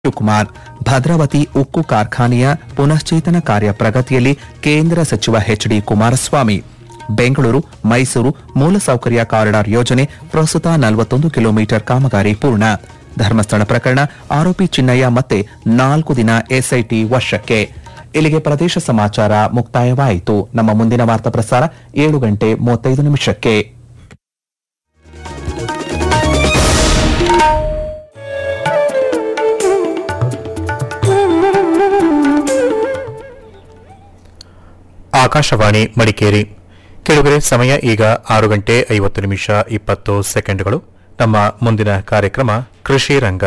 ಶಿವಕುಮಾರ್ ಭದ್ರಾವತಿ ಉಕ್ಕು ಕಾರ್ಖಾನೆಯ ಪುನಶ್ಚೇತನ ಕಾರ್ಯ ಪ್ರಗತಿಯಲ್ಲಿ ಕೇಂದ್ರ ಸಚಿವ ಎಚ್ಡಿ ಕುಮಾರಸ್ವಾಮಿ ಬೆಂಗಳೂರು ಮೈಸೂರು ಮೂಲಸೌಕರ್ಯ ಕಾರಿಡಾರ್ ಯೋಜನೆ ಪ್ರಸ್ತುತ ನಲವತ್ತೊಂದು ಕಿಲೋಮೀಟರ್ ಕಾಮಗಾರಿ ಪೂರ್ಣ ಧರ್ಮಸ್ಥಳ ಪ್ರಕರಣ ಆರೋಪಿ ಚಿನ್ನಯ್ಯ ಮತ್ತೆ ನಾಲ್ಕು ದಿನ ಎಸ್ಐಟಿ ವಶಕ್ಕೆ ಇಲ್ಲಿಗೆ ಪ್ರದೇಶ ಸಮಾಚಾರ ಮುಕ್ತಾಯವಾಯಿತು ನಮ್ಮ ಮುಂದಿನ ವಾರ್ತಾ ಪ್ರಸಾರ ಏಳು ಗಂಟೆ ಮೂವತ್ತೈದು ನಿಮಿಷಕ್ಕೆ ಆಕಾಶವಾಣಿ ಮಡಿಕೇರಿ ಕೆಳಗರೆ ಸಮಯ ಈಗ ಆರು ಗಂಟೆ ಐವತ್ತು ನಿಮಿಷ ಇಪ್ಪತ್ತು ಸೆಕೆಂಡ್ಗಳು ನಮ್ಮ ಮುಂದಿನ ಕಾರ್ಯಕ್ರಮ ಕೃಷಿ ರಂಗ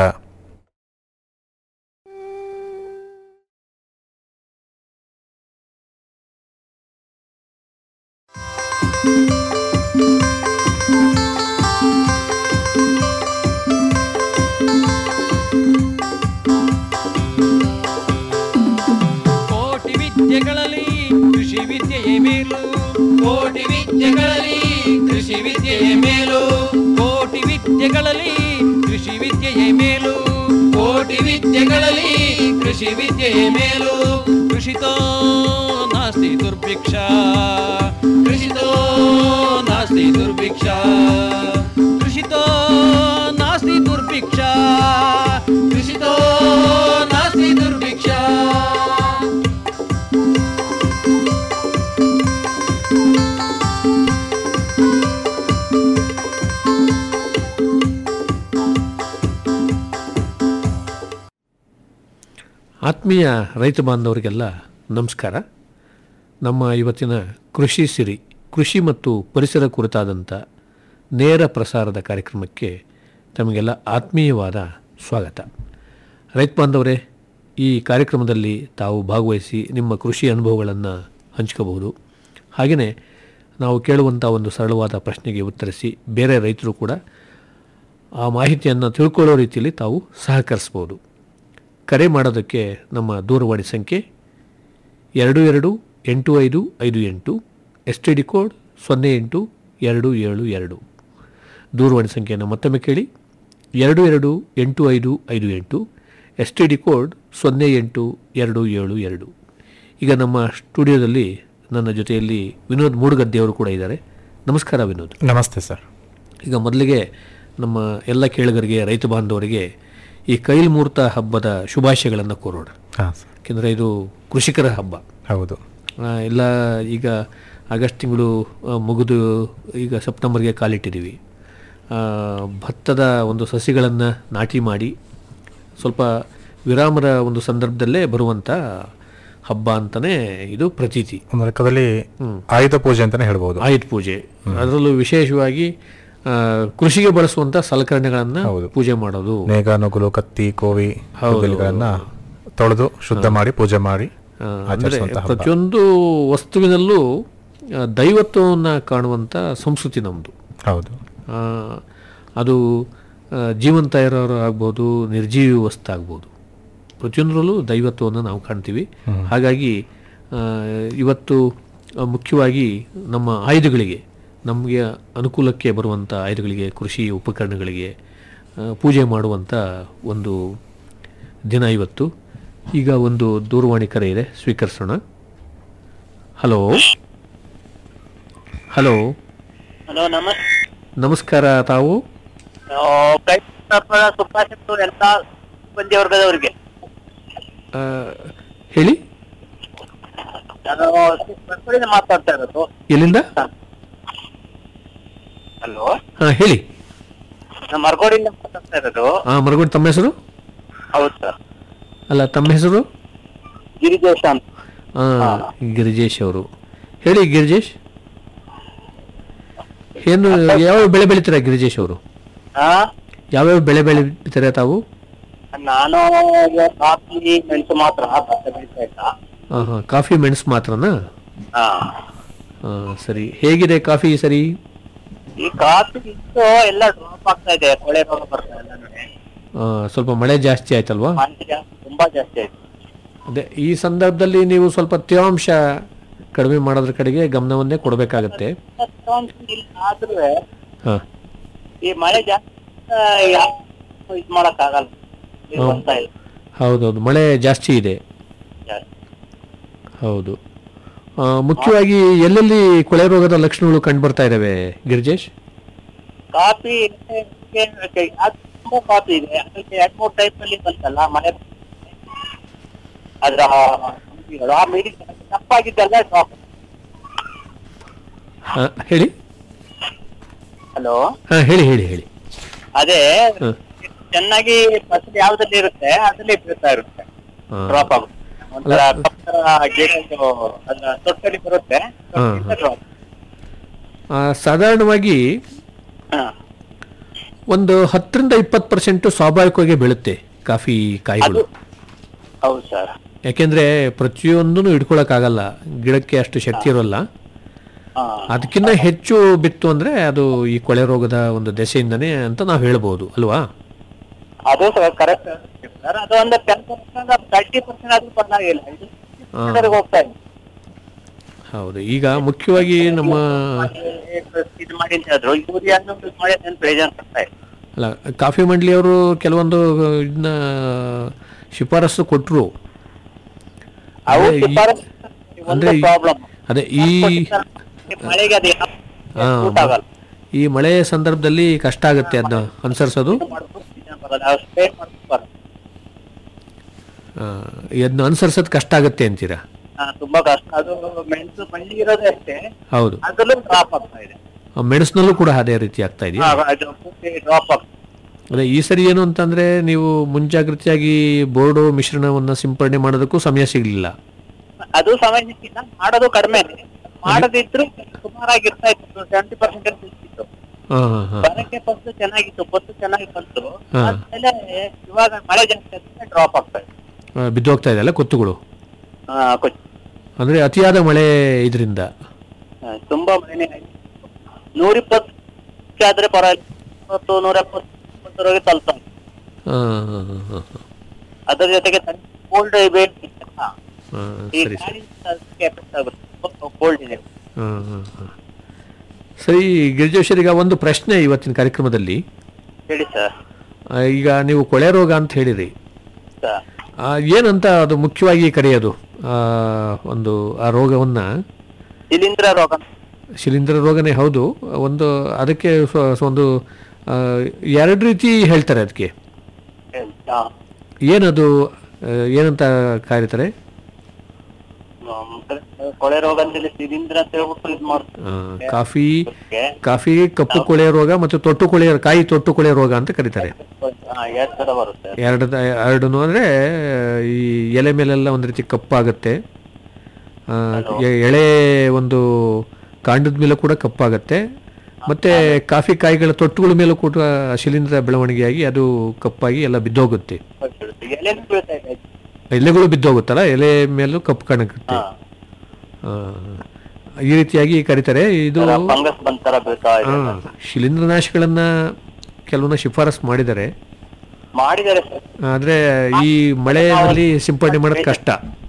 ಕೋಟಿ ವಿದ್ಯೆಗಳಲ್ಲಿ ಕೃಷಿ ವಿದ್ಯೆಯೇ ಮೇಲು ಕೋಟಿ ವಿದ್ಯೆಗಳಲ್ಲಿ ಕೃಷಿ ವಿದ್ಯೆಯೇ ಮೇಲು ಕೋಟಿ ವಿದ್ಯೆಗಳಲ್ಲಿ ಕೃಷಿ ವಿದ್ಯೆಯೇ ಮೇಲು ಕೋಟಿ ವಿದ್ಯೆಗಳಲ್ಲಿ ಕೃಷಿ ವಿದ್ಯೆಯೇ ಮೇಲು ಕೃಷಿತೋ ನಾಸ್ತಿ ದುರ್ಭಿಕ್ಷ ಕೃಷಿತೋ ನಾಸ್ತಿ ದುರ್ಭಿಕ್ಷ ಕೃಷಿತೋ ನಾಸ್ತಿ ದುರ್ಭಿಕ್ಷ ಕೃಷಿತೋ ನಾಸ್ತಿ ದುರ್ಭಿಕ್ಷ ಆತ್ಮೀಯ ರೈತ ಬಾಂಧವರಿಗೆಲ್ಲ ನಮಸ್ಕಾರ ನಮ್ಮ ಇವತ್ತಿನ ಕೃಷಿ ಸಿರಿ ಕೃಷಿ ಮತ್ತು ಪರಿಸರ ಕುರಿತಾದಂಥ ನೇರ ಪ್ರಸಾರದ ಕಾರ್ಯಕ್ರಮಕ್ಕೆ ತಮಗೆಲ್ಲ ಆತ್ಮೀಯವಾದ ಸ್ವಾಗತ ರೈತ ಬಾಂಧವರೇ ಈ ಕಾರ್ಯಕ್ರಮದಲ್ಲಿ ತಾವು ಭಾಗವಹಿಸಿ ನಿಮ್ಮ ಕೃಷಿ ಅನುಭವಗಳನ್ನು ಹಂಚ್ಕೋಬಹುದು ಹಾಗೆಯೇ ನಾವು ಕೇಳುವಂಥ ಒಂದು ಸರಳವಾದ ಪ್ರಶ್ನೆಗೆ ಉತ್ತರಿಸಿ ಬೇರೆ ರೈತರು ಕೂಡ ಆ ಮಾಹಿತಿಯನ್ನು ತಿಳ್ಕೊಳ್ಳೋ ರೀತಿಯಲ್ಲಿ ತಾವು ಸಹಕರಿಸ್ಬೋದು ಕರೆ ಮಾಡೋದಕ್ಕೆ ನಮ್ಮ ದೂರವಾಣಿ ಸಂಖ್ಯೆ ಎರಡು ಎರಡು ಎಂಟು ಐದು ಐದು ಎಂಟು ಎಸ್ ಟಿ ಡಿ ಕೋಡ್ ಸೊನ್ನೆ ಎಂಟು ಎರಡು ಏಳು ಎರಡು ದೂರವಾಣಿ ಸಂಖ್ಯೆಯನ್ನು ಮತ್ತೊಮ್ಮೆ ಕೇಳಿ ಎರಡು ಎರಡು ಎಂಟು ಐದು ಐದು ಎಂಟು ಎಸ್ ಟಿ ಡಿ ಕೋಡ್ ಸೊನ್ನೆ ಎಂಟು ಎರಡು ಏಳು ಎರಡು ಈಗ ನಮ್ಮ ಸ್ಟುಡಿಯೋದಲ್ಲಿ ನನ್ನ ಜೊತೆಯಲ್ಲಿ ವಿನೋದ್ ಮೂಡುಗದ್ದೆಯವರು ಕೂಡ ಇದ್ದಾರೆ ನಮಸ್ಕಾರ ವಿನೋದ್ ನಮಸ್ತೆ ಸರ್ ಈಗ ಮೊದಲಿಗೆ ನಮ್ಮ ಎಲ್ಲ ಕೇಳುಗರಿಗೆ ರೈತ ಬಾಂಧವರಿಗೆ ಈ ಕೈಲ್ಮೂರ್ತ ಹಬ್ಬದ ಶುಭಾಶಯಗಳನ್ನು ಕೋರೋಣ ಹಾಂ ಸರ್ ಯಾಕೆಂದರೆ ಇದು ಕೃಷಿಕರ ಹಬ್ಬ ಹೌದು ಆ, ಎಲ್ಲ ಈಗ ಆಗಸ್ಟ್ ತಿಂಗಳು ಆ, ಮುಗಿದು ಈಗ ಸೆಪ್ಟೆಂಬರ್ಗೆ ಕಾಲಿಟ್ಟಿದ್ದೀವಿ ಆ, ಭತ್ತದ ಒಂದು ಸಸಿಗಳನ್ನು ನಾಟಿ ಮಾಡಿ ಸ್ವಲ್ಪ ವಿರಾಮದ ಒಂದು ಸಂದರ್ಭದಲ್ಲೇ ಬರುವಂಥ ಹಬ್ಬ ಅಂತಲೇ ಇದು ಪ್ರತೀತಿ ಒಂದು ಲೆಕ್ಕದಲ್ಲಿ ಆಯುಧ ಪೂಜೆ ಅಂತಾನೆ ಹೇಳ್ಬೋದು ಆಯುಧ ಪೂಜೆ ಅದರಲ್ಲೂ ವಿಶೇಷವಾಗಿ ಆ, ಕೃಷಿಗೆ ಬಳಸುವಂಥ ಸಲಕರಣೆಗಳನ್ನು ಹೌದು. ಪೂಜೆ ಮಾಡೋದು ನೇಗ ನುಗುಲು ಕತ್ತಿ ಕೋವಿ ಗಳನ್ನ ತೊಳೆದು ಶುದ್ಧ ಮಾಡಿ ಪೂಜೆ ಮಾಡಿ ಆ, ಅಂದ್ರೆ ಆಚರಿಸುವಂತ ಹಬ್ಬ ಪ್ರತಿಯೊಂದು ವಸ್ತುವಿನಲ್ಲೂ ಆ, ದೈವತ್ವವನ್ನು ಕಾಣುವಂಥ ಸಂಸ್ಕೃತಿ ನಮ್ಮದು ಹೌದು ಅದು ಆ, ಜೀವಂತ ಇರೋರು ಆಗ್ಬೋದು ನಿರ್ಜೀವಿ ವಸ್ತು ಆಗ್ಬೋದು ಪ್ರತಿಯೊಂದರಲ್ಲೂ ದೈವತ್ವವನ್ನು ನಾವು ಕಾಣ್ತೀವಿ ಹಾಗಾಗಿ ಆ, ಇವತ್ತು ಆ, ಮುಖ್ಯವಾಗಿ ನಮ್ಮ ಆಯುಧಗಳಿಗೆ ನಮಗೆ ಅನುಕೂಲಕ್ಕೆ ಬರುವಂಥ ಆಯುಧಗಳಿಗೆ ಕೃಷಿ ಉಪಕರಣಗಳಿಗೆ ಆ, ಪೂಜೆ ಮಾಡುವಂಥ ಒಂದು ದಿನ ಇವತ್ತು ಈಗ ಒಂದು ದೂರವಾಣಿ ಕರೆ ಇದೆ ಸ್ವೀಕರಿಸೋಣ ಹಲೋ ಹಲೋ ಹಲೋ ನಮಸ್ತೆ ನಮಸ್ಕಾರ ತಾವು ಕೈ ಸುಭಾಷಿತ ಎಲ್ಲ ಸಿಬ್ಬಂದಿ ವರ್ಗದವರಿಗೆ ಆ, ಹೇಳಿ ನಾನು ಬರ್ಕಳಿಂದ ಮಾತಾಡ್ತಾ ಇರೋದು ಎಲ್ಲಿಂದ ಹಲೋ ಹಾಂ ಹೇಳಿ ನಾನು ಮರಗೋಡಿಂದ ಮಾತಾಡ್ತಾ ಇರೋದು ಹಾಂ ಮರಗೋಡಿ ತಮ್ಮ ಹೆಸರು ಹೌದು ಸರ್ ಅಲ್ಲ ತಮ್ಮ ಹೆಸರು ಗಿರಿಜೇಶ ಅಂತ ಹಾಂ ಗಿರಿಜೇಶ್ ಅವರು ಹೇಳಿ ಗಿರಿಜೇಶ್ ಏನು ಯಾವ ಬೆಳೆ ಬೆಳಿತೀರಾ ಗಿರಿಜೇಶ್ ಅವರು ಹಾ ಯಾವ್ಯಾವ ಬೆಳೆ ಬೆಳಿತೀರಾ ತಾವು ನಾನು ಈಗ ಕಾಫಿ ಮೆಣಸು ಮಾತ್ರ ಭತ್ತ ಬೆಳೀತಾ ಇಲ್ಲ ಹಾಂ ಹಾಂ ಕಾಫಿ ಮೆಣಸು ಮಾತ್ರನಾ ಹಾ ಹಾಂ ಸರಿ ಹೇಗಿದೆ ಕಾಫಿ ಸರಿ ಈ ಕಾಫಿ ಇತ್ತು ಎಲ್ಲ ಡ್ರಾಪ್ ಆಗ್ತಾ ಇದೆ ಕೊಳೆ ರೋಗ ಬರ್ತಾ ಇದೆ ನನಗೆ ಆ, ಸ್ವಲ್ಪ ಮಳೆ ಜಾಸ್ತಿ ಆಯ್ತಲ್ವಾ ಮನೆ ಜಾಸ್ತಿ ತುಂಬಾ ಜಾಸ್ತಿ ಆಯ್ತು ಅದೇ ಈ ಸಂದರ್ಭದಲ್ಲಿ ನೀವು ಸ್ವಲ್ಪ ತೇವಾಂಶ ಕಡಿಮೆ ಮಾಡೋದ್ರ ಕಡೆಗೆ ಗಮನವನ್ನೇ ಕೊಡಬೇಕಾಗತ್ತೆ ಆದ್ರೂ ಹಾಂ ಈ ಮಳೆ ಜಾಸ್ತಿ ಯಾಕೆ ಇದ್ ಮಾಡಕ್ ಆಗಲ್ಲ ಹೌದು. ಬರ್ತಾ ಇಲ್ಲ ಹೌದೌದು ಮಳೆ ಜಾಸ್ತಿ ಇದೆ ಜಾಸ್ತಿ. ಹೌದು ಆ, ಮುಖ್ಯವಾಗಿ ಎಲ್ಲೆಲ್ಲಿ ಕೊಳೆ ರೋಗದ ಲಕ್ಷಣಗಳು ಕಂಡುಬರ್ತಾ ಇದ್ದಾವೆ ಗಿರಿಜೇಶ್ ಕಾಫಿ ಅದು ತುಂಬಾ ಕಾಫಿ ಇದೆ ಅದಕ್ಕೆ ಎರಡ್ ಮೂರ್ ಟೈಪ್ ಅಲ್ಲಿ ಬಂತಲ್ಲ ಮಳೆ ಅದ್ರ ಅಂಶಗಳು. ಆ ಮೀಡಿ ತಪ್ಪಾಗಿದ್ದೆಲ್ಲ ಡ್ರಾಪ್ ಆ, ಹೇಳಿ ಹಲೋ ಹಾಂ ಹೇಳಿ ಹೇಳಿ ಹೇಳಿ ಅದೇ ಹ. ಚೆನ್ನಾಗಿ ಫಸಲು ಯಾವ್ದ್ರಲ್ಲಿ ಇರುತ್ತೆ ಅದ್ರಲ್ಲಿ ಬೀಳ್ತಾ ಇರುತ್ತೆ ಹಾ. ಡ್ರಾಪ್ ಆಗುತ್ತೆ ಒಂಥರ ಕಪ್ಪರ ಗಿಡದ್ದು ಅದ್ರ ತೊಟ್ಟಲ್ಲಿ ಬರುತ್ತೆ ಹಾ, ಡ್ರಾಪ್ ಆ, ಸಾಧಾರಣವಾಗಿ ಒಂದು ಹತ್ತರಿಂದ ಇಪ್ಪತ್ತು ಪರ್ಸೆಂಟ್ ಸ್ವಾಭಾವಿಕವಾಗಿ ಬೀಳುತ್ತೆ ಕಾಫಿ ಕಾಯಿಗಳು ಅದು ಹೌದು ಸರ್ ಯಾಕೆಂದ್ರೆ ಪ್ರತಿಯೊಂದನ್ನು ಹಿಡ್ಕೊಳಕ್ಕಾಗಲ್ಲ ಗಿಡಕ್ಕೆ ಅಷ್ಟು ಶಕ್ತಿ ಇರೋಲ್ಲ ಹಾ ಅದಕ್ಕಿಂತ ಹೆಚ್ಚು ಬಿತ್ತು ಅಂದ್ರೆ ಅದು ಈ ಕೊಳೆ ರೋಗದ ಒಂದು ದೆಸೆಯಿಂದನೇ ಅಂತ ನಾವು ಹೇಳ್ಬೋದು ಅಲ್ವಾ ಅದು ಕರೆಕ್ಟ್ ಸರ್ ಅದು ಒಂದು ಟೆನ್ ಪರ್ಸೆಂಟ್ ತರ್ಟಿ ಪರ್ಸೆಂಟ್ ಆದ್ರೂ ಪರವಾಗಿಲ್ಲ ಇದು ಹಾ. ಕಡೆಗೆ ಹೋಗ್ತಾ ಇದೆ ಹೌದು ಈಗ ಮುಖ್ಯವಾಗಿ ನಮ್ಮ ಇದು ಮಾಡಿ ಅಂತ ಹೇಳಿದ್ರು ಯೂರಿಯಾನು ಯೂಸ್ ಮಾಡಿ ಅಂತ ಬೇಜಾನ್ ಬರ್ತಾ ಇದೆ ಅಲ್ಲ ಕಾಫಿ ಮಂಡಳಿಯವರು ಕೆಲವೊಂದು ಇದನ್ನ ಶಿಫಾರಸು ಕೊಟ್ಟರು ಅವು ಅಂದ್ರೆ ಈ- ಶಿಫಾರಸು ಒಂದು ಅಂದ್ರೆ ಈ- ಪ್ರಾಬ್ಲಮ್ ಅದೇ ಈ ಮಳೆಗೆ ಅದು ಆ, ಸೂಟ್ ಆಗಲ್ಲ ಈ ಮಳೆ ಸಂದರ್ಭದಲ್ಲಿ ಕಷ್ಟ ಆಗುತ್ತೆ ಅದನ್ನ ಅನುಸರಿಸೋದು ಮಾಡ್ಬೇಕು, ಇದನ್ನ ಬರಲ್ಲ. ಅವ್ರು spray ಮಾಡ್ಬೇಕು ಬರಲ್ಲ. ಅದನ್ನ ಅನುಸರಿಸೋದು ಕಷ್ಟ ಆಗುತ್ತೆ ಅಂತೀರಾ ಆ, ತುಂಬಾ ಕಷ್ಟ ಅದು ಮೆಣಸು ಬಳ್ಳಿ ಇರೋದೇ ಅಷ್ಟೇ ಹೌದು ಅದರಲ್ಲೂ ಡ್ರಾಪ್ ಆಗ್ತಾ ಇದೆ ಆ ಮೆಣಸಿನಲ್ಲೂ ಕೂಡ ಅದೇ ರೀತಿ ಆಗ್ತಾ ಇದೆಯಾ ಆ, ಅದು ಡ್ರಾಪ್ ಆಗ್ತಾ ಅದೇ ಈ ಸರಿ ಏನು ಅಂತಂದ್ರೆ ನೀವು ಮುಂಜಾಗ್ರತೆಯಾಗಿ ಬೋರ್ಡು ಮಿಶ್ರಣವನ್ನ ಸಿಂಪಡಣೆ ಮಾಡೋದಕ್ಕೂ ಸಮಯ ಸಿಗಲಿಲ್ಲ ಅದು ಸಮಯ ಸಿಕ್ಕಿಲ್ಲ ಮಾಡೋದು ಕಡಿಮೆ ಮಾಡದಿದ್ರು ಸುಮಾರಾಗಿರ್ತಾ ಇತ್ತು ಸೆವೆಂಟಿ ಪರ್ಸೆಂಟ್ ಸಿಕ್ಕಿತ್ತು ಹಾಂ ಹಾಂ ಹಾಂ ಬರಕ್ಕೆ ಫಸ್ಟ್ ಚೆನ್ನಾಗಿತ್ತು ಫಸ್ಟ್ ಚೆನ್ನಾಗಿ ಬಂತು ಹಾ. ಆದ್ಮೇಲೆ ಇವಾಗ ಮಳೆ ಜಾಸ್ತಿ ಆದ್ರೆ ಡ್ರಾಪ್ ಆಗ್ತಾ ಇದೆ ಬಿದ್ದೋಗ್ತಾ ಇದೆ ಅಲ್ಲ ಕೊತ್ತುಗಳು ಆ, ಕೊಚ್ಚಿ. ಅಂದ್ರೆ ಅತಿಯಾದ ಮಳೆ ಇದರಿಂದ ಆ, ತುಂಬಾ ಮಳೆನೇ ಆಯ್ತು ನೂರಿಪ್ಪತ್ತು ಆದ್ರೆ ಪರವಾಗಿಲ್ಲ ಇಪ್ಪತ್ತು ನೂರ ಎಪ್ಪತ್ತರವರೆಗೆ ತಲುಪ್ತಾ ಇದೆ. ಅದರ ಜೊತೆಗೆ ಕೋಲ್ಡ್ ವೇಟ್ ಈ ಸರಿ ಸರಿ ಗಾಳಿ ಅದಕ್ಕೆ ಎಫೆಕ್ಟ್ ಆಗುತ್ತೆ ಕೋಲ್ಡ್ ಇದೆ ಹಾಂ ಹಾಂ ಹಾಂ ಸರಿ ಗಿರಿಜೇಶ್ವರ್ ಈಗ ಒಂದು ಪ್ರಶ್ನೆ ಇವತ್ತಿನ ಕಾರ್ಯಕ್ರಮದಲ್ಲಿ ಹೇಳಿ ಸರ್ ಆ, ಈಗ ನೀವು ಕೊಳೆ ರೋಗ ಅಂತ ಹೇಳಿರಿ ಸರ್ ಆ, ಏನಂತ ಅದು ಮುಖ್ಯವಾಗಿ ಕರೆಯೋದು ಆ, ಒಂದು ಆ ರೋಗವನ್ನ ಶಿಲೀಂಧ್ರ ರೋಗ ಶಿಲೀಂಧ್ರ ರೋಗನೇ ಹೌದು ಒಂದು ಅದಕ್ಕೆ ಸ್ವ- ಸ್ವ- ಒಂದು ಆ, ಎರಡು ರೀತಿ ಹೇಳ್ತಾರೆ ಅದಕ್ಕೆ ಆ, ಏನದು ಆ, ಏನಂತ ಕರೀತಾರೆ ಮ್, ಕೊಳೆ ರೋಗ ಅಂತೇಳಿ ಶಿಲೀಂಧ್ರ ಅಂತ ಹೇಳ್ಬಿಟ್ಟು ಇದು ಮಾಡ್ತಾರೆ ಆ, ಕಾಫಿ ಅದಕ್ಕೆ, ಕಾಫಿ ಕಪ್ಪು ಕೊಳೆಯ ರೋಗ ಮತ್ತು ತೊಟ್ಟು ಕೊಳೆಯ ಕಾಯಿ ತೊಟ್ಟು ಕೊಳೆಯ ರೋಗ ಅಂತ ಕರೀತಾರೆ ಆ, ಎರಡ್ ತರ ಬರುತ್ತೆ ಎರಡು ಎರಡು ಅಂದರೆ ಈ ಎಲೆ ಮೇಲೆಲ್ಲ ಒಂದು ರೀತಿ ಕಪ್ಪಾಗುತ್ತೆ ಆ, ಎ- ಎಳೆ ಒಂದು ಕಾಂಡದ ಮೇಲೆ ಕೂಡ ಕಪ್ಪಾಗತ್ತೆ ಮತ್ತೆ ಕಾಫಿ ಕಾಯಿಗಳ ತೊಟ್ಟುಗಳ ಮೇಲೂ ಕೂಡ ಶಿಲೀಂಧ್ರ ಬೆಳವಣಿಗೆಯಾಗಿ ಅದು ಕಪ್ಪಾಗಿ ಎಲ್ಲ ಬಿದ್ದೋಗುತ್ತೆ ಎಲೆನೂ ಬೀಳ್ತಾ ಇದೆ ಎಲೆಗಳು ಬಿದ್ದೋಗುತ್ತಲ್ಲ ಎಲೆ ಮೇಲೂ ಕಪ್ಪು ಕಾಣುತ್ತೆ ಹಾ. ಆ, ಈ ರೀತಿಯಾಗಿ ಕರೀತಾರೆ ಇದು ಫಂಗಸ್ ಬಂತರ ಬೀಳ್ತಾ ಇದೆ ಆ, ಶಿಲೀಂಧ್ರನಾಶಗಳನ್ನ ಕೆಲವನ್ನ ಶಿಫಾರಸ್ ಮಾಡಿದ್ದಾರೆ ಮಾಡಿದ್ದಾರೆ ಸರ್ ಆದ್ರೆ ಈ ಮಳೆಯಲ್ಲಿ ಸಿಂಪಡಣೆ ಮಾಡೋದು ಕಷ್ಟ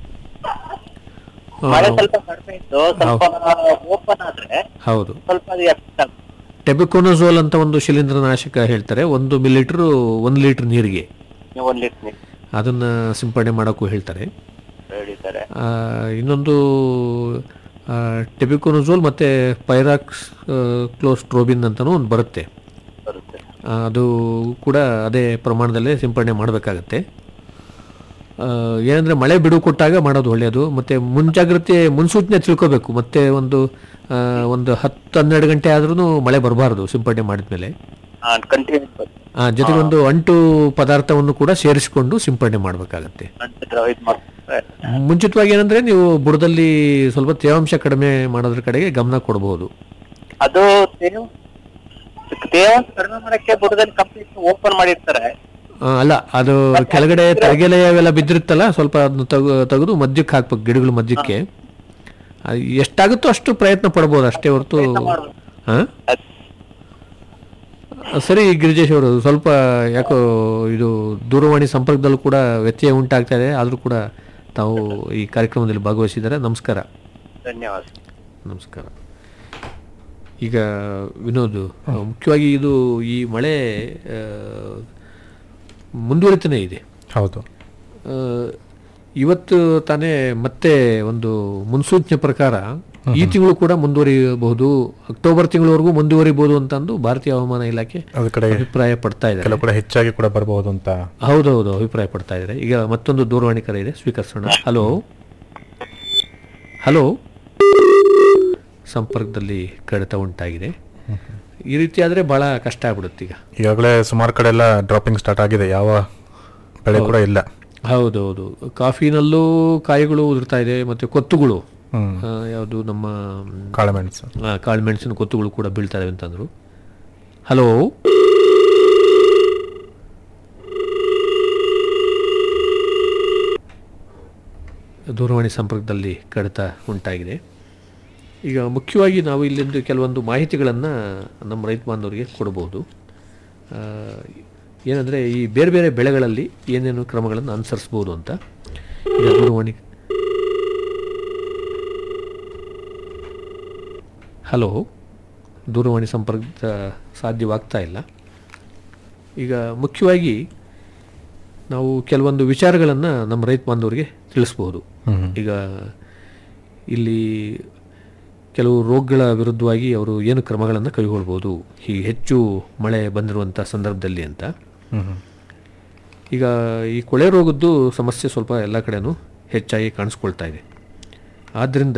ಆ, ಮಳೆ ಸ್ವಲ್ಪ ಕಡಿಮೆ ಇತ್ತು ಸ್ವಲ್ಪ ಓಪನ್ ಆದ್ರೆ ಹೌದು ಸ್ವಲ್ಪ ಅದು ಎಫೆಕ್ಟ್ ಆಗುತ್ತೆ ಟೆಬಿಕೊನೋಝೋಲ್ ಅಂತ ಒಂದು ಶಿಲೀಂಧ್ರನಾಶಕ ಹೇಳ್ತಾರೆ ಒಂದು ಮಿಲಿಲೀಟರ್ ಒಂದು ಲೀಟರ್ ನೀರಿಗೆ ನೀವು ಒಂದ್ ಲೀಟರ್ ನೀರು ಅದನ್ನ ಸಿಂಪಡಣೆ ಮಾಡೋಕ್ಕೂ ಹೇಳ್ತಾರೆ ಹೇಳಿದ್ದಾರೆ ಆ, ಇನ್ನೊಂದು ಟೆಬಿಕೊನೋಝೋಲ್ ಮತ್ತು ಪೈರಾಕ್ಸ್ ಕ್ಲೋಸ್ಟ್ರೋಬಿನ್ ಅಂತಲೂ ಒಂದು ಬರುತ್ತೆ ಬರುತ್ತೆ ಆ, ಅದು ಕೂಡ ಅದೇ ಪ್ರಮಾಣದಲ್ಲೇ ಸಿಂಪಡಣೆ ಮಾಡಬೇಕಾಗತ್ತೆ ಏನಂದರೆ ಮಳೆ ಬಿಡು ಕೊಟ್ಟಾಗ ಮಾಡೋದು ಒಳ್ಳೆಯದು ಮತ್ತು ಮುಂಜಾಗ್ರತೆ ಮುನ್ಸೂಚನೆ ತಿಳ್ಕೋಬೇಕು ಮತ್ತೆ ಒಂದು ಆ, ಒಂದು ಹತ್ತು ಹನ್ನೆರಡು ಗಂಟೆ ಆದ್ರೂ ಮಳೆ ಬರಬಾರ್ದು ಸಿಂಪಡಣೆ ಮಾಡಿದ್ಮೇಲೆ ಕಂಟಿನ್ಯೂಸ್ ಬರುತ್ತೆ ಆ, ಜೊತೆಗೆ ಒಂದು ಅಂಟು ಪದಾರ್ಥವನ್ನು ಕೂಡ ಸೇರಿಸಿಕೊಂಡು ಸಿಂಪಡಣೆ ಮಾಡಬೇಕಾಗತ್ತೆ ಅಂಟಿದ್ರೆ ಇದು ಮಾಡ್ತಾರೆ ಮುಂಚಿತವಾಗಿ ಏನಂದ್ರೆ ನೀವು ಬುಡದಲ್ಲಿ ಸ್ವಲ್ಪ ತೇವಾಂಶ ಕಡಿಮೆ ಮಾಡೋದ್ರ ಕಡೆಗೆ ಗಮನ ಕೊಡಬಹುದು ಅದು ತೇವ ತೇವಾಂಶ ಕಡಿಮೆ ಮಾಡಕ್ಕೆ ಬುಡದಲ್ಲಿ ಕಂಪ್ಲೀಟ್ ಓಪನ್ ಮಾಡಿರ್ತಾರೆ ಆ, ಅಲ್ಲ ಅದು ಕೆಳಗಡೆ ತರಗೆಲೆ ಅವೆಲ್ಲ ಬಿದ್ದಿರುತ್ತಲ್ಲ ಸ್ವಲ್ಪ ಅದನ್ನ ತೆಗೆ ತೆಗೆದು ಮಧ್ಯಕ್ಕೆ ಹಾಕ್ಬೇಕು ಗಿಡಗಳ ಮಧ್ಯಕ್ಕೆ ಅದು ಎಷ್ಟಾಗುತ್ತೋ ಅಷ್ಟು ಪ್ರಯತ್ನ ಪಡ್ಬೋದು ಅಷ್ಟೇ ಹೊರತು ಹಾ ಅದ್- ಸರಿ ಗಿರಿಜೇಶ್ ಅವರು ಸ್ವಲ್ಪ ಯಾಕೋ ಇದು ದೂರವಾಣಿ ಸಂಪರ್ಕದಲ್ಲೂ ಕೂಡ ವ್ಯತ್ಯಯ ಉಂಟಾಗ್ತಾ ಇದೆ ಆದರೂ ಕೂಡ ತಾವು ಈ ಕಾರ್ಯಕ್ರಮದಲ್ಲಿ ಭಾಗವಹಿಸಿದ್ದಾರೆ ನಮಸ್ಕಾರ ಧನ್ಯವಾದ ನಮಸ್ಕಾರ ಈಗ ವಿನೋದ್ ಮುಖ್ಯವಾಗಿ ಇದು ಈ ಮಳೆ ಆ, ಮುಂದುವರಿತಾನೆ ಇದೆ ಹೌದು ಆ, ಇವತ್ತು ತಾನೇ ಮತ್ತೆ ಒಂದು ಮುನ್ಸೂಚನೆ ಪ್ರಕಾರ ಈ ತಿಂಗಳು ಕೂಡ ಮುಂದುವರಿಯಬಹುದು ಅಕ್ಟೋಬರ್ ತಿಂಗಳವರೆಗೂ ಮುಂದುವರಿಬಹುದು ಅಂತಂದು ಭಾರತೀಯ ಹವಾಮಾನ ಇಲಾಖೆ ಅದ್ರ ಕಡೆ ಅಭಿಪ್ರಾಯ ಪಡ್ತಾ ಇದ್ದಾರೆ ಕೆಲವು ಕಡೆ ಹೆಚ್ಚಾಗಿ ಕೂಡ ಬರಬಹುದು ಅಂತ ಹೌದೌದು ಅಭಿಪ್ರಾಯ ಪಡ್ತಾ ಇದ್ದಾರೆ ಈಗ ಮತ್ತೊಂದು ದೂರವಾಣಿ ಕರೆ ಇದೆ ಸ್ವೀಕರಿಸೋಣ ಹಲೋ ಹಲೋ ಸಂಪರ್ಕದಲ್ಲಿ ಕಡಿತ ಉಂಟಾಗಿದೆ ಈ ರೀತಿ ಆದರೆ ಬಹಳ ಕಷ್ಟ ಆಗ್ಬಿಡುತ್ತೆ ಈಗ ಈಗಾಗಲೇ ಸುಮಾರು ಕಡೆ ಎಲ್ಲ ಡ್ರಾಪಿಂಗ್ ಸ್ಟಾರ್ಟ್ ಆಗಿದೆ ಯಾವ ಬೆಳೆ ಕೂಡ ಇಲ್ಲ ಹೌದೌದು ಕಾಫಿನಲ್ಲೂ ಕಾಯಿಗಳು ಉದುರ್ತಾ ಇದೆ ಮತ್ತು ಕೊತ್ತುಗಳು ಹ್ಮ್ ಆ, ಯಾವುದು ನಮ್ಮ ಕಾಳುಮೆಣಸು ಆ, ಕಾಳುಮೆಣಸಿನ ಕೊತ್ತುಗಳು ಕೂಡ ಬೀಳ್ತಾ ಇವೆ ಅಂತಂದ್ರು ಹಲೋ ದೂರವಾಣಿ ಸಂಪರ್ಕದಲ್ಲಿ ಕಡಿತ ಉಂಟಾಗಿದೆ ಈಗ ಮುಖ್ಯವಾಗಿ ನಾವು ಇಲ್ಲಿಂದ ಕೆಲವೊಂದು ಮಾಹಿತಿಗಳನ್ನು ನಮ್ಮ ರೈತ ಬಾಂಧವರಿಗೆ ಕೊಡಬಹುದು ಏನಂದರೆ ಈ ಬೇರೆ ಬೇರೆ ಬೆಳೆಗಳಲ್ಲಿ ಏನೇನು ಕ್ರಮಗಳನ್ನು ಅನುಸರಿಸ್ಬೋದು ಅಂತ ಈಗ ದೂರವಾಣಿ ಹಲೋ ದೂರವಾಣಿ ಸಂಪರ್ಕ ಸಾಧ್ಯವಾಗ್ತಾ ಇಲ್ಲ ಈಗ ಮುಖ್ಯವಾಗಿ ನಾವು ಕೆಲವೊಂದು ವಿಚಾರಗಳನ್ನು ನಮ್ಮ ರೈತ ಬಾಂಧವರಿಗೆ ತಿಳಿಸ್ಬೋದು ಈಗ ಇಲ್ಲಿ ಕೆಲವು ರೋಗಗಳ ವಿರುದ್ಧವಾಗಿ ಅವರು ಏನು ಕ್ರಮಗಳನ್ನು ಕೈಗೊಳ್ಬೋದು ಈ ಹೆಚ್ಚು ಮಳೆ ಬಂದಿರುವಂಥ ಸಂದರ್ಭದಲ್ಲಿ ಅಂತ ಈಗ ಈ ಕೊಳೆ ರೋಗದ್ದು ಸಮಸ್ಯೆ ಸ್ವಲ್ಪ ಎಲ್ಲ ಕಡೆನೂ ಹೆಚ್ಚಾಗಿ ಕಾಣಿಸ್ಕೊಳ್ತಾ ಇದೆ ಆದ್ದರಿಂದ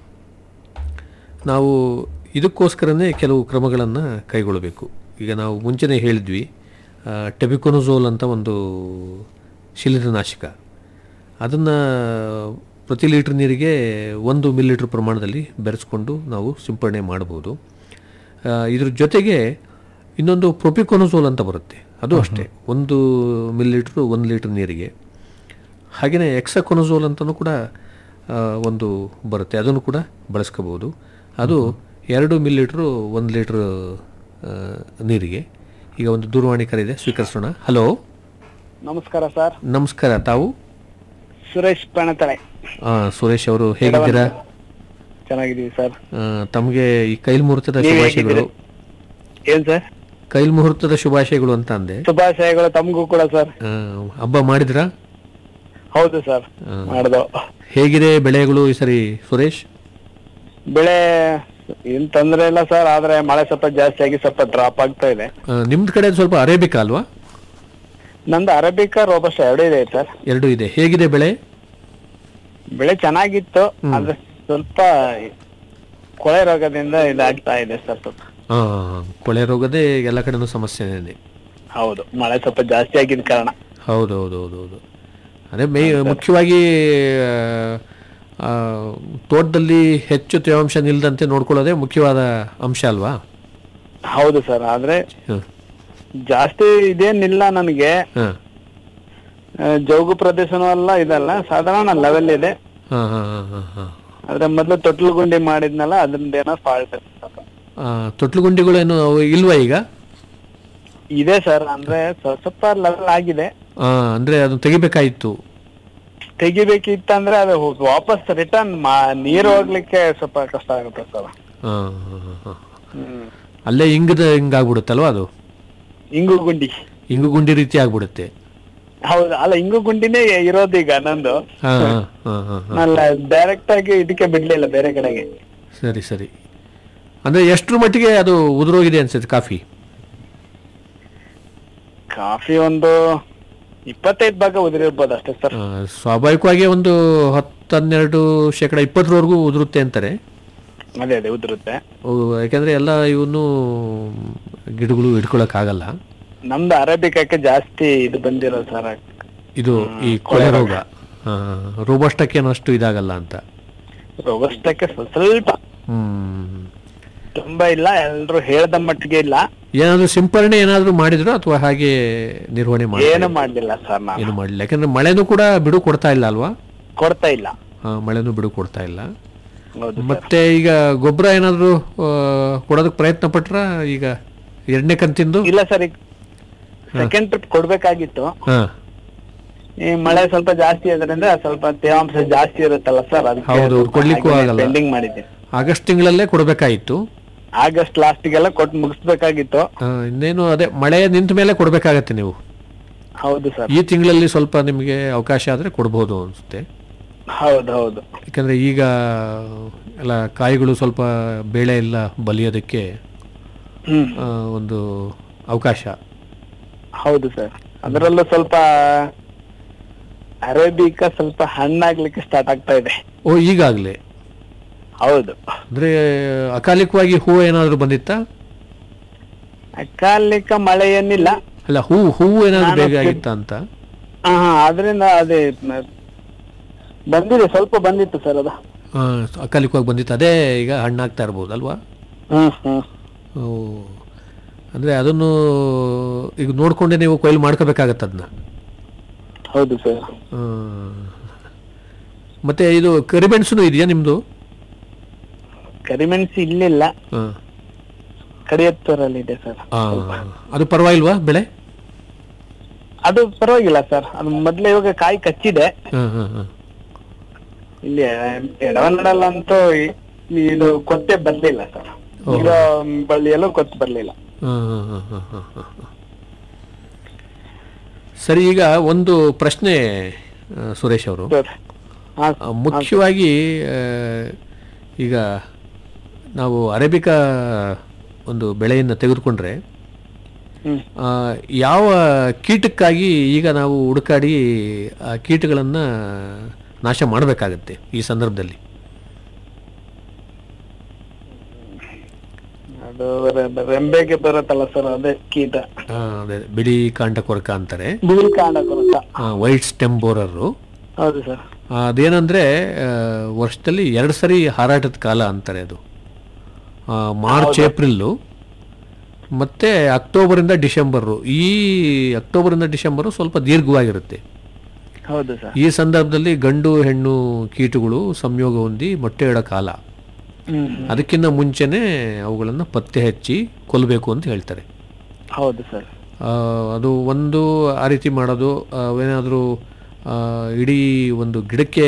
ನಾವು ಇದಕ್ಕೋಸ್ಕರನೇ ಕೆಲವು ಕ್ರಮಗಳನ್ನು ಕೈಗೊಳ್ಳಬೇಕು ಈಗ ನಾವು ಮುಂಚೆನೇ ಹೇಳಿದ್ವಿ ಟೆಬಿಕೊನೋಝೋಲ್ ಅಂತ ಒಂದು ಶಿಲೀಂಧ್ರನಾಶಕ ಅದನ್ನು ಪ್ರತಿ ಲೀಟ್ರ್ ನೀರಿಗೆ ಒಂದು ಮಿಲಿಲೀಟ್ರ್ ಪ್ರಮಾಣದಲ್ಲಿ ಬೆರೆಸ್ಕೊಂಡು ನಾವು ಸಿಂಪಡಣೆ ಮಾಡ್ಬೋದು ಆ, ಇದ್ರ ಜೊತೆಗೆ ಇನ್ನೊಂದು ಪ್ರೊಪಿಕೊನೋಝೋಲ್ ಅಂತ ಬರುತ್ತೆ ಅದು ಅಷ್ಟೇ ಒಂದು ಮಿಲಿಲೀಟ್ರು ಒಂದು ಲೀಟ್ರ್ ನೀರಿಗೆ ಹಾಗೆಯೇ ಎಕ್ಸಕೊನೋಝೋಲ್ ಅಂತಲೂ ಕೂಡ ಆ, ಒಂದು ಬರುತ್ತೆ ಅದನ್ನು ಕೂಡ ಬಳಸ್ಕೋಬೋದು ಅದು ಎರಡು ಮಿಲಿಲೀಟ್ರು ಒಂದು ಲೀಟ್ರ್ ಆ, ನೀರಿಗೆ ಈಗ ಒಂದು ದೂರವಾಣಿ ಕರೆ ಇದೆ ಸ್ವೀಕರಿಸೋಣ ಹಲೋ ನಮಸ್ಕಾರ ಸರ್ ನಮಸ್ಕಾರ ತಾವು ಸುರೇಶ್ ಪಣತಳೆ ಆ, ಸುರೇಶ್ ಅವರು ಹೇಗಿದ್ದೀರಾ ಚೆನ್ನಾಗಿದ್ದೀವಿ ಸರ್ ಆ, ತಮಗೆ ಈ ಕೈಲ್ ಮುಹೂರ್ತದ ನೀವ್ ಶುಭಾಶಯಗಳು ಏನ್ ಸರ್ ಕೈಲ್ ಮುಹೂರ್ತದ ಶುಭಾಶಯಗಳು ಅಂತ ಅಂದೆ ಶುಭಾಶಯಗಳು ತಮಗೂ ಕೂಡ ಸರ್ ಆ, ಹಬ್ಬ ಮಾಡಿದ್ರಾ ಹೌದು ಸರ್ ಮಾಡ್ದು ಹೇಗಿದೆ ಬೆಳೆಗಳು ಈ ಸರಿ ಸುರೇಶ್ ಬೆಳೆ ಏನ್ ತೊಂದ್ರೆ ಇಲ್ಲ ಸರ್ ಆದ್ರೆ ಮಳೆ ಸ್ವಲ್ಪ ಜಾಸ್ತಿ ಆಗಿ ಸ್ವಲ್ಪ ಡ್ರಾಪ್ ಆಗ್ತಾ ಇದೆ ಆ, ನಿಮ್ದ್ ಕಡೆ ಸ್ವಲ್ಪ ಅರೇಬಿಕಾ ಅಲ್ವಾ ನಂದು ಅರೇಬಿಕಾ ರೋಬಸ್ಟ್ ಎರಡೂ ಇದೆ ಸರ್ ಎರಡು ಇದೆ ಹೇಗಿದೆ ಬೆಳೆ ಬೆಳೆ ಚೆನ್ನಾಗಿತ್ತು ಆದ್ರೆ ಸ್ವಲ್ಪ ಕೊಳೆ ರೋಗದಿಂದ ಇದಾಗ್ತಾ ಇದೆ ಸರ್ ಸ್ವಲ್ಪ ಆ, ಕೊಳೆ ರೋಗದೇ ಎಲ್ಲ ಕಡೆನೂ ಸಮಸ್ಯೆನೇ ಹೌದು ಮಳೆ ಸ್ವಲ್ಪ ಜಾಸ್ತಿ ಆಗಿದ ಕಾರಣ ಹೌದು ಹೌದು ಹೌದು ಹೌದು ಅದೇ ಮೇ ಮುಖ್ಯವಾಗಿ ಆ, ಆ, ತೋಟದಲ್ಲಿ ಹೆಚ್ಚು ತೇವಾಂಶ ನಿಲ್ದಂತೆ ನೋಡ್ಕೊಳ್ಳೋದೇ ಮುಖ್ಯವಾದ ಅಂಶ ಅಲ್ವಾ ಹೌದು ಸರ್ ಆದ್ರೆ ಹಾಂ ಜಾಸ್ತಿ ಇದೇನಿಲ್ಲ ನನಗೆ ಹಾಂ ಆ, ಜೌಗು ಪ್ರದೇಶನೂ ಅಲ್ಲ ಇದಲ್ಲ ಸಾಧಾರಣ ಲೆವೆಲ್ ಇದೆ ಹಾಂ ಹಾಂ ಹಾಂ ಹಾಂ ಆದ್ರೆ ಮೊದ್ಲು ತೊಟ್ಲು ಗುಂಡಿ ಮಾಡಿದ್ನಲ್ಲ ಅದ್ರದ್ದೇನೋ ಫಾಲ್ಟ್ ತೊಟ್ಲು ಗುಂಡಿಗಳೇನು ಅವು ಇಲ್ವಾ ಈಗ ಇದೆ ಸರ್ ಅಂದ್ರೆ ಸ್ವಲ್ಪ ಸ್ವಲ್ಪ ಲೆವೆಲ್ ಆಗಿದೆ ಆ, ಅಂದ್ರೆ ಅದು ತೆಗಿಬೇಕಾಯಿತ್ತು ತೆಗಿಬೇಕಿತ್ತಂದ್ರೆ ಅದು ಹೋಗ್- ವಾಪಸ್ ರಿಟರ್ನ್ ನೀರು ಹೋಗ್ಲಿಕ್ಕೆ ಸ್ವಲ್ಪ ಕಷ್ಟ ಆಗುತ್ತೆ ಸರ್ ಆ, ಆ, ಆ, ಆ. ಅಲ್ಲೇ ಹಿಂಗದ ಹಿಂಗಾಗ್ಬಿಡುತ್ತಲ್ವಾ ಅದು ಇಂಗು ಗುಂಡಿ ಹಿಂಗು ಗುಂಡಿ ರೀತಿ ಆಗ್ಬಿಡುತ್ತೆ ಹೌದು ಅಲ್ಲ ಇಂಗು ಗುಂಡಿನೇ ಇರೋದು ಈಗ ನಂದು ಹಾ ಹಾ ಹಾ ಹಾ ಹಾ. ನಾನು ಡೈರೆಕ್ಟ್ ಆಗಿ ಇದಕ್ಕೆ ಬಿಡ್ಲಿಲ್ಲ ಬೇರೆ ಕಡೆಗೆ ಸರಿ ಸರಿ ಅಂದ್ರೆ ಎಷ್ಟ್ರ ಮಟ್ಟಿಗೆ ಅದು ಉದುರೋಗಿದೆ ಅನ್ಸುತ್ತೆ ಕಾಫಿ ಕಾಫಿ ಒಂದು ಇಪ್ಪತ್ತೈದು ಭಾಗ ಉದುರಿರ್ಬೋದು ಅಷ್ಟೇ ಸರ್ ಆ, ಸ್ವಾಭಾವಿಕವಾಗಿ ಒಂದು ಹತ್ತು ಹನ್ನೆರಡು ಶೇಕಡ ಇಪ್ಪತ್ತರವರೆಗೂ ಉದುರುತ್ತೆ ಅಂತಾರೆ ಅದೇ ಅದೇ ಉದುರುತ್ತೆ ಅವು ಯಾಕಂದ್ರೆ ಎಲ್ಲ ಇವನು ಗಿಡಗಳು ಹಿಡ್ಕೊಳಕ್ಕಾಗಲ್ಲ ನಮ್ದು ಅರೇಬಿಕಕ್ಕೆ ಜಾಸ್ತಿ ಇದು ಬಂದಿರೋದು ಸರ್ ಇದು ಈ ಕೊಳೆ ರೋಗ ರೋಬಸ್ಟಕ್ಕೇನು ಅಷ್ಟು ಇದಾಗಲ್ಲ ಅಂತ ರೋಗಷ್ಟಕ್ಕೆ ಸ್ವಲ್ಪ ಸ್ವಲ್ಪ ಹ್ಮ್ ತುಂಬಾ ಇಲ್ಲ ಎಲ್ರು ಹೇಳ್ದ ಮಟ್ಟಿಗೆ ಇಲ್ಲ ಏನಾದ್ರು ಸಿಂಪರಣೆ ಏನಾದ್ರು ಮಾಡಿದ್ರು ಅಥವಾ ಹಾಗೆ ನಿರ್ವಹಣೆ ಮಾಡಿ ಏನು ಮಾಡ್ಲಿಲ್ಲ ಸರ್ ನಾನು ಏನು ಮಾಡಲಿಲ್ಲ ಯಾಕಂದ್ರೆ ಮಳೆನೂ ಕೂಡ ಬಿಡು ಕೊಡ್ತಾ ಇಲ್ಲ ಅಲ್ವಾ ಕೊಡ್ತಾ ಇಲ್ಲ ಆ, ಮಳೆನೂ ಬಿಡು ಕೊಡ್ತಾ ಇಲ್ಲ ಹೌದು ಮತ್ತೆ ಈಗ ಗೊಬ್ಬರ ಏನಾದ್ರು ಆ, ಕೊಡೋದಕ್ಕೆ ಪ್ರಯತ್ನ ಪಟ್ರ ಈಗ ಎರಡನೇ ಕಂತಿಂದು ಇಲ್ಲ ಸರ್ ಈಗ ಸೆಕೆಂಡ್ ಟ್ರಿಪ್ ಕೊಡ್ಬೇಕಾಗಿತ್ತು ಹಾ ಈ ಮಳೆ ಸ್ವಲ್ಪ ಜಾಸ್ತಿ ಅದರಿಂದ ಸ್ವಲ್ಪ ತೇವಾಂಶ ಜಾಸ್ತಿ ಇರುತ್ತಲ್ಲ ಸರ್ ಹೌದು, ಅವ್ರು ಕೊಡ್ಲಿಕ್ಕೂ ಆಗಲ್ಲ. ಪೆಂಡಿಂಗ್ ಮಾಡಿದ್ದೀನಿ ಆಗಸ್ಟ್ ತಿಂಗಳಲ್ಲೇ ಕೊಡಬೇಕಾಯಿತ್ತು ಆಗಸ್ಟ್ ಲಾಸ್ಟಿಗೆಲ್ಲ ಕೊಟ್ಟು ಮುಗಿಸ್ಬೇಕಾಗಿತ್ತು ಇನ್ನೇನು ಅದೇ ಮಳೆ ನಿಂತ ಮೇಲೆ ಕೊಡಬೇಕಾಗತ್ತೆ ನೀವು ಹೌದು ಸರ್ ಈ ತಿಂಗಳಲ್ಲಿ ಸ್ವಲ್ಪ ನಿಮಗೆ ಅವಕಾಶ ಆದರೆ ಕೊಡ್ಬೋದು ಅನಿಸುತ್ತೆ ಹೌದು ಹೌದು ಯಾಕಂದರೆ ಈಗ ಎಲ್ಲ ಕಾಯಿಗಳು ಸ್ವಲ್ಪ ಬೆಳೆ ಎಲ್ಲ ಬಲಿಯೋದಕ್ಕೆ ಹ್ಮ್ ಆ, ಒಂದು ಅವಕಾಶ ಹೌದು ಸರ್ ಅದರಲ್ಲೂ ಸ್ವಲ್ಪ ಅರೇಬಿಕಾ ಸ್ವಲ್ಪ ಹಣ್ಣಾಗ್ಲಿಕ್ಕೆ ಸ್ಟಾರ್ಟ್ ಆಗ್ತಾ ಇದೆ ಓ ಈಗಾಗಲೇ ಹೌದು ಅಂದರೆ ಅಕಾಲಿಕವಾಗಿ ಹೂವು ಏನಾದರೂ ಬಂದಿತ್ತಾ ಅಕಾಲಿಕ ಮಳೆ ಏನಿಲ್ಲ ಅಲ್ಲ ಹೂವು ಹೂವು ಏನಾದರೂ ನಾನು ಬೇಗ ಕೆಲ್- ಆಗಿತ್ತಾ ಅಂತ ಹಾ ಹಾ ಅದರಿಂದ ಅದೇ ಮ- ಬಂದಿದೆ ಸ್ವಲ್ಪ ಬಂದಿತ್ತು ಸರ್ ಅದು ಆ, ಅಕಾಲಿಕವಾಗಿ ಬಂದಿತ್ತು ಅದೇ ಈಗ ಹಣ್ಣಾಗ್ತಾ ಇರ್ಬೋದು ಅಲ್ವಾ ಹ್ಮ್ ಹ್ಮ್ ಓ ಅಂದರೆ ಅದನ್ನು ಈಗ ನೋಡಿಕೊಂಡೆ ನೀವು ಕೊಯ್ಲು ಮಾಡ್ಕೋಬೇಕಾಗತ್ತೆ ಅದನ್ನ ಹೌದು ಸರ್ ಮತ್ತೆ ಇದು ಕರಿಮೆಣಸು ಇದೆಯಾ ನಿಮ್ಮದು ಕರಿಮೆಣಸು ಇಲ್ಲಿಲ್ಲ ಹಾಂ ಕಡಿಯತ್ತೂರಲ್ಲಿ ಇದೆ ಸರ್ ಅದು ಪರವಾಗಿಲ್ವಾ ಬೆಳೆ ಅದು ಪರವಾಗಿಲ್ಲ ಸರ್ ಅದು ಮೊದ್ಲೇ ಇವಾಗ ಕಾಯಿ ಕಚ್ಚಿದೆ ಹಾಂ ಹಾಂ ಹಾಂ ಇಲ್ಲಿ ಎಡವನ್ನಡಲ್ಲಂತೂ ಈ- ಇದು ಕೊತ್ತೆ ಬರ್ಲಿಲ್ಲ ಸರ್ ಈಗ ಬಳ್ಳಿಯಲ್ಲೂ ಕೊತ್ತು ಬರ್ಲಿಲ್ಲ ಹಾಂ ಹಾಂ ಹಾಂ ಹಾಂ ಹಾಂ ಹಾಂ ಹಾಂ ಸರಿ ಈಗ ಒಂದು ಪ್ರಶ್ನೆ ಆ, ಸುರೇಶ್ ಅವರು ಸರ್ ಹಾ ಆ, ಮುಖ್ಯವಾಗಿ ಆ, ಈಗ ನಾವು ಅರೇಬಿಕಾ ಒಂದು ಬೆಳೆಯನ್ನು ತೆಗೆದುಕೊಂಡ್ರೆ ಹ್ಮ್ ಆ, ಯಾವ ಕೀಟಕ್ಕಾಗಿ ಈಗ ನಾವು ಹುಡುಕಾಡಿ ಆ ಕೀಟಗಳನ್ನು ನಾಶ ಮಾಡಬೇಕಾಗತ್ತೆ ಈ ಸಂದರ್ಭದಲ್ಲಿ ಅದು ರೆ- ರೆಂಬೆಗೆ ಬರುತ್ತಲ್ಲ ಸರ್ ಅದೇ ಕೀಟ ಆ, ಅದೇ ಬಿಳಿ ಕಾಂಡ ಕೊರಕ ಅಂತಾರೆ ಬಿಳಿ ಕಾಂಡ ಕೊರಕ ವೈಟ್ ಸ್ಟೆಮ್ ಬೋರರು ಹೌದು ಸರ್ ಅದೇನಂದ್ರೆ ಆ, ವರ್ಷದಲ್ಲಿ ಎರಡು ಸರಿ ಹಾರಾಟದ ಕಾಲ ಅಂತಾರೆ ಅದು ಆ, ಮಾರ್ಚ್ ಏಪ್ರಿಲ್ಲು ಮತ್ತೆ ಅಕ್ಟೋಬರಿಂದ ಡಿಸೆಂಬರು ಈ ಅಕ್ಟೋಬರಿಂದ ಡಿಸೆಂಬರು ಸ್ವಲ್ಪ ದೀರ್ಘವಾಗಿರುತ್ತೆ ಹೌದು ಸರ್ ಈ ಸಂದರ್ಭದಲ್ಲಿ ಗಂಡು ಹೆಣ್ಣು ಕೀಟಗಳು ಸಂಯೋಗ ಹೊಂದಿ ಮೊಟ್ಟೆ ಇಡೋ ಕಾಲ ಹ್ಮ್ ಹ್ಮ್. ಅದಕ್ಕಿಂತ ಮುಂಚೆನೇ ಅವುಗಳನ್ನು ಪತ್ತೆ ಹಚ್ಚಿ ಕೊಲ್ಲಬೇಕು ಅಂತ ಹೇಳ್ತಾರೆ ಹೌದು ಸರ್ ಆ, ಅದು ಒಂದು ಆ ರೀತಿ ಮಾಡೋದು ಅವೇನಾದರೂ ಇಡೀ ಒಂದು ಗಿಡಕ್ಕೆ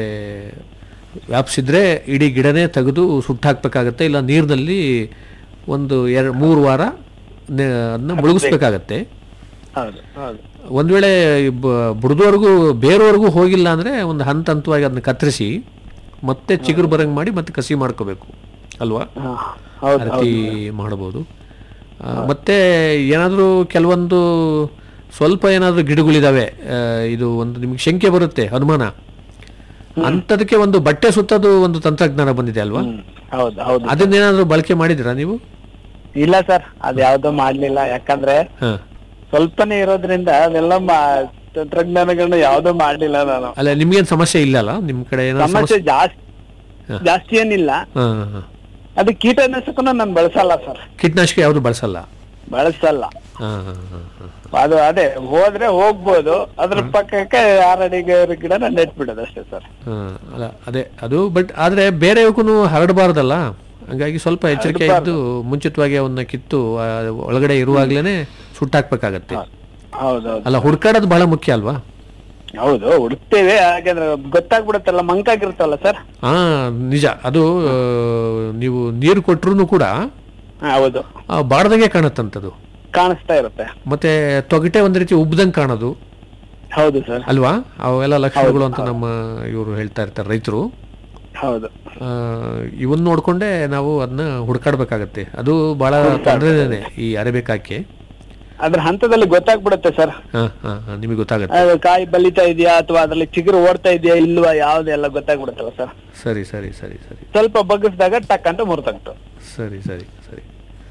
ವ್ಯಾಪಿಸಿದ್ರೆ ಇಡೀ ಗಿಡನೇ ತೆಗೆದು ಸುಟ್ಟಾಕ್ಬೇಕಾಗತ್ತೆ ಇಲ್ಲ ನೀರಿನಲ್ಲಿ ಒಂದು ಎರಡು ಮೂರು ವಾರ ನೆ- ಅದನ್ನ ಮುಳುಗಿಸ್ಬೇಕಾಗತ್ತೆ ಹೌದು ಹೌದು ಒಂದು ವೇಳೆ ಬ- ಬುಡದವರೆಗೂ ಬೇರೆವರೆಗೂ ಹೋಗಿಲ್ಲ ಅಂದರೆ ಒಂದು ಹಂತ ಹಂತವಾಗಿ ಅದನ್ನ ಕತ್ತರಿಸಿ ಮತ್ತೆ ಚಿಗುರು ಬರಂಗೆ ಮಾಡಿ ಮತ್ತೆ ಕಸಿ ಮಾಡ್ಕೋಬೇಕು ಅಲ್ವಾ ಹಾ ಆ ಹೌದು ರೀತಿ ಮಾಡ್ಬೋದು ಆ, ಮತ್ತೆ ಏನಾದರೂ ಕೆಲವೊಂದು ಸ್ವಲ್ಪ ಏನಾದರೂ ಗಿಡಗಳಿದಾವೆ ಆ, ಇದು ಒಂದು ನಿಮ್ಗೆ ಶಂಕೆ ಬರುತ್ತೆ ಅನುಮಾನ ಅಂಥದಕ್ಕೆ ಒಂದು ಬಟ್ಟೆ ಸುತ್ತೋದು ಒಂದು ತಂತ್ರಜ್ಞಾನ ಬಂದಿದೆ ಅಲ್ವಾ ಹ್ಮ್. ಹೌದು ಹೌದು ಅದನ್ನೇನಾದರೂ ಬಳಕೆ ಮಾಡಿದ್ದೀರಾ ನೀವು ಇಲ್ಲ ಸರ್ ಅದ್ ಯಾವ್ದೋ ಮಾಡ್ಲಿಲ್ಲ ಯಾಕಂದ್ರೆ ಹಾಂ ಸ್ವಲ್ಪನೇ ಇರೋದ್ರಿಂದ ಅದೆಲ್ಲ ಮಾ- ತಂತ್ರಜ್ಞಾನಗಳನ್ನ ಯಾವ್ದೋ ಮಾಡ್ಲಿಲ್ಲ ನಾನು ಅಲ್ಲ ನಿಮ್ಗೇನು ಸಮಸ್ಯೆ ಇಲ್ಲ ಅಲ್ಲ ನಿಮ್ಮ ಕಡೆ ಏನಾದ್ರು ಸಮಸ್ಯೆ ಸಮಸ್ಯೆ ಜಾಸ್ತಿ ಹಾ. ಜಾಸ್ತಿ ಏನಿಲ್ಲ ಹಾಂ ಹಾಂ ಅದು ಕೀಟನಾಶಕನು ನಾನು ಬಳಸಲ್ಲ ಸರ್ ಕೀಟನಾಶಕ ಯಾವುದು ಬಳಸಲ್ಲ ಬಳಸಲ್ಲ ಹಾಂ ಹಾಂ ಹಾಂ ಹಾಂ ಅದು ಅದೇ ಹೋದ್ರೆ ಹೋಗ್ಬೋದು ಅದ್ರ ಪಕ್ಕಕ್ಕೆ ಆರಡಿಗೆ ಗಿಡ ನೆಟ್ಬಿಡೋದು ಅಷ್ಟೇ ಸರ್ ಹಾಂ ಅಲ್ಲ ಅದೇ ಅದು ಬಟ್ ಆದರೆ ಬೇರೆಯವಕ್ಕೂ ಹರಡಬಾರ್ದಲ್ಲ ಹಂಗಾಗಿ ಸ್ವಲ್ಪ ಎಚ್ಚರಿಕೆ ಇದ್ದು ಮುಂಚಿತವಾಗಿ ಅವನ್ನ ಕಿತ್ತು ಆ, ಒಳಗಡೆ ಇರುವಾಗ್ಲೇನೆ ಸುಟ್ಟಾಕ್ಬೇಕಾಗತ್ತೆ ಹೌದೌದು ಅಲ್ಲ ಹುಡ್ಕಾಡೋದು ಬಹಳ ಮುಖ್ಯ ಅಲ್ವಾ ಹೌದು ಹುಡುಕ್ತೇವೆ ಹಾಗಾದ್ರೆ ಗೊತ್ತಾಗ್ಬಿಡುತ್ತಲ್ಲ ಮಂಕಾಗಿರುತ್ತಲ್ಲ ಸರ್ ಹಾ ನಿಜ ಅದು ಆ, ನೀವು ನೀರು ಕೊಟ್ರು ಕೂಡ ಹೌದು ಆ, ಬಾಡ್ದಂಗೆ ಕಾಣತ್ತಂತದು ಕಾಣಿಸ್ತಾ ಇರುತ್ತೆ ಮತ್ತೆ ತೊಗಟೆ ಒಂದ್ ರೀತಿ ಉಬ್ದಂಗೆ ಕಾಣೋದು ಹೌದು ಸರ್ ಅಲ್ವಾ ಅವೆಲ್ಲ ಲಕ್ಷಣಗಳು ಅಂತ ನಮ್ಮ ಇವರು ಹೇಳ್ತಾ ಇರ್ತಾರೆ ರೈತರು ಹೌದು ಇವನ್ ನೋಡ್ಕೊಂಡೆ ನಾವು ಅದನ್ನ ಹುಡ್ಕಾಡ್ಬೇಕಾಗತ್ತೆ ಅದು ಬಹಳ ತೊಂದರೆನೇ ಈ ಅರೆಬೇಕಾಕೆ ಅದ್ರ ಹಂತದಲ್ಲಿ ಗೊತ್ತಾಗ್ಬಿಡುತ್ತೆ ಸರ್ ಹಾ ಹಾ ಹಾ, ನಿಮಗೆ ಗೊತ್ತಾಗತ್ತೆ ಅದು ಕಾಯಿ ಬಲಿತಾ ಇದೆಯಾ ಅಥವಾ ಅದ್ರಲ್ಲಿ ಚಿಗುರು ಓಡ್ತಾ ಇದೆಯಾ ಇಲ್ವಾ ಯಾವ್ದೆಲ್ಲ ಗೊತ್ತಾಗ್ಬಿಡುತ್ತಲ್ಲ ಸರ್ ಸರಿ ಸರಿ ಸರಿ ಸರಿ ಸ್ವಲ್ಪ ಬಗ್ಗಿಸಿದಾಗ ಟಕ್ ಅಂತ ಮುರ್ತಂತು ಸರಿ ಸರಿ ಸರಿ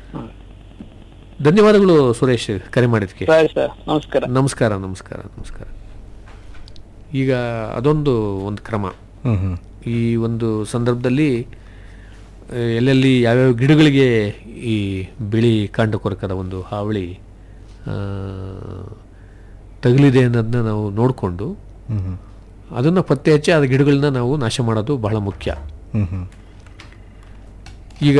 ಧನ್ಯವಾದಗಳು ಸುರೇಶ್ ಕರೆ ಮಾಡಿದ್ಕೆ ಸರಿ ಸರ್ ನಮಸ್ಕಾರ ನಮಸ್ಕಾರ ನಮಸ್ಕಾರ ನಮಸ್ಕಾರ ಈಗ ಅದೊಂದು ಒಂದು ಕ್ರಮ ಹ್ಮ್ ಹ್ಮ್ ಈ ಒಂದು ಸಂದರ್ಭದಲ್ಲಿ ಆ, ಎಲ್ಲೆಲ್ಲಿ ಯಾವ್ಯಾವ ಗಿಡಗಳಿಗೆ ಈ ಬಿಳಿ ಕಾಂಡ ಕೊರಕದ ಒಂದು ಹಾವಳಿ ಆ, ತಗುಲಿದೆ ಅನ್ನೋದನ್ನ ನಾವು ನೋಡಿಕೊಂಡು ಹ್ಮ್ ಹ್ಮ್ ಅದನ್ನು ಪತ್ತೆ ಹಚ್ಚಿ ಆ ಗಿಡಗಳನ್ನ ನಾವು ನಾಶ ಮಾಡೋದು ಬಹಳ ಮುಖ್ಯ ಹ್ಮ್ ಹ್ಮ್ ಈಗ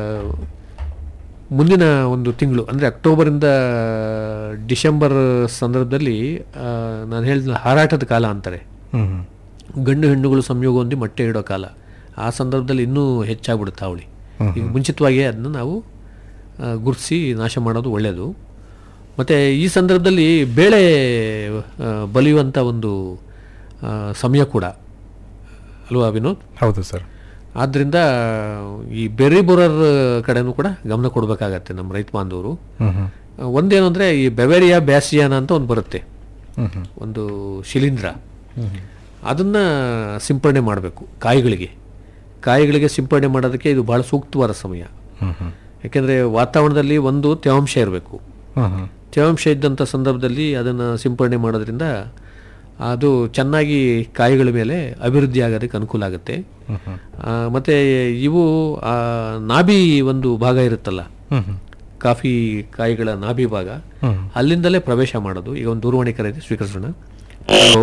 ಮುಂದಿನ ಒಂದು ತಿಂಗಳು ಅಂದರೆ ಅಕ್ಟೋಬರಿಂದ ಡಿಸೆಂಬರ್ ಸಂದರ್ಭದಲ್ಲಿ ಆ, ನಾನು ಹೇಳಿದ ಹಾರಾಟದ ಕಾಲ ಅಂತಾರೆ ಹ್ಮ್ ಹ್ಮ್ ಗಂಡು ಹೆಣ್ಣುಗಳು ಸಂಯೋಗ ಹೊಂದಿ ಮೊಟ್ಟೆ ಇಡೋ ಕಾಲ ಆ ಸಂದರ್ಭದಲ್ಲಿ ಇನ್ನೂ ಹೆಚ್ಚಾಗ್ಬಿಡುತ್ತೆ ಅವಳಿ ಈಗ ಮುಂಚಿತವಾಗಿ ಅದನ್ನ ನಾವು ಗುರುತಿಸಿ ನಾಶ ಮಾಡೋದು ಒಳ್ಳೆಯದು ಮತ್ತು ಈ ಸಂದರ್ಭದಲ್ಲಿ ಬೇಳೆ ಆ, ಬಲಿಯುವಂಥ ಒಂದು ಆ, ಸಮಯ ಕೂಡ ಅಲ್ವಾ ವಿನೋದ್ ಹೌದು ಸರ್ ಆದ್ದರಿಂದ ಈ ಬೆರ್ರಿ ಬೋರರ್ ಕಡೆನೂ ಕೂಡ ಗಮನ ಕೊಡಬೇಕಾಗತ್ತೆ ನಮ್ಮ ರೈತ ಬಾಂಧವರು ಹ್ಮ್ ಹ್ಮ್ ಒಂದೇನು ಅಂದರೆ ಈ ಬೆವೆರಿಯಾ ಬ್ಯಾಸಿಯಾನ ಅಂತ ಒಂದು ಬರುತ್ತೆ ಹ್ಮ್ ಹ್ಮ್ ಒಂದು ಶಿಲೀಂಧ್ರ ಅದನ್ನು ಸಿಂಪಡಣೆ ಮಾಡಬೇಕು ಕಾಯಿಗಳಿಗೆ ಕಾಯಿಗಳಿಗೆ ಸಿಂಪಡಣೆ ಮಾಡೋದಕ್ಕೆ ಇದು ಭಾಳ ಸೂಕ್ತವಾದ ಸಮಯ ಹ್ಮ್ ಹ್ಮ್ ಯಾಕೆಂದರೆ ವಾತಾವರಣದಲ್ಲಿ ಒಂದು ತೇವಾಂಶ ಇರಬೇಕು ಹ್ಮ್ ಹ್ಮ್ ತೇವಾಂಶ ಇದ್ದಂಥ ಸಂದರ್ಭದಲ್ಲಿ ಅದನ್ನು ಸಿಂಪಡಣೆ ಮಾಡೋದ್ರಿಂದ ಅದು ಚೆನ್ನಾಗಿ ಕಾಯಿಗಳ ಮೇಲೆ ಅಭಿವೃದ್ಧಿ ಆಗೋದಕ್ಕೆ ಅನುಕೂಲ ಆಗುತ್ತೆ ಆ, ಮತ್ತೆ ಇವು ಆ, ನಾಭಿ ಒಂದು ಭಾಗ ಇರುತ್ತಲ್ಲ ಹ್ಮ್ ಹ್ಮ್ ಕಾಫಿ ಕಾಯಿಗಳ ನಾಭಿ ಭಾಗ ಹ್ಮ್. ಅಲ್ಲಿಂದಲೇ ಪ್ರವೇಶ ಮಾಡೋದು ಈಗ ಒಂದು ದೂರವಾಣಿ ಕರೆ ಇದೆ ಸ್ವೀಕರಿಸೋಣ ಹಲೋ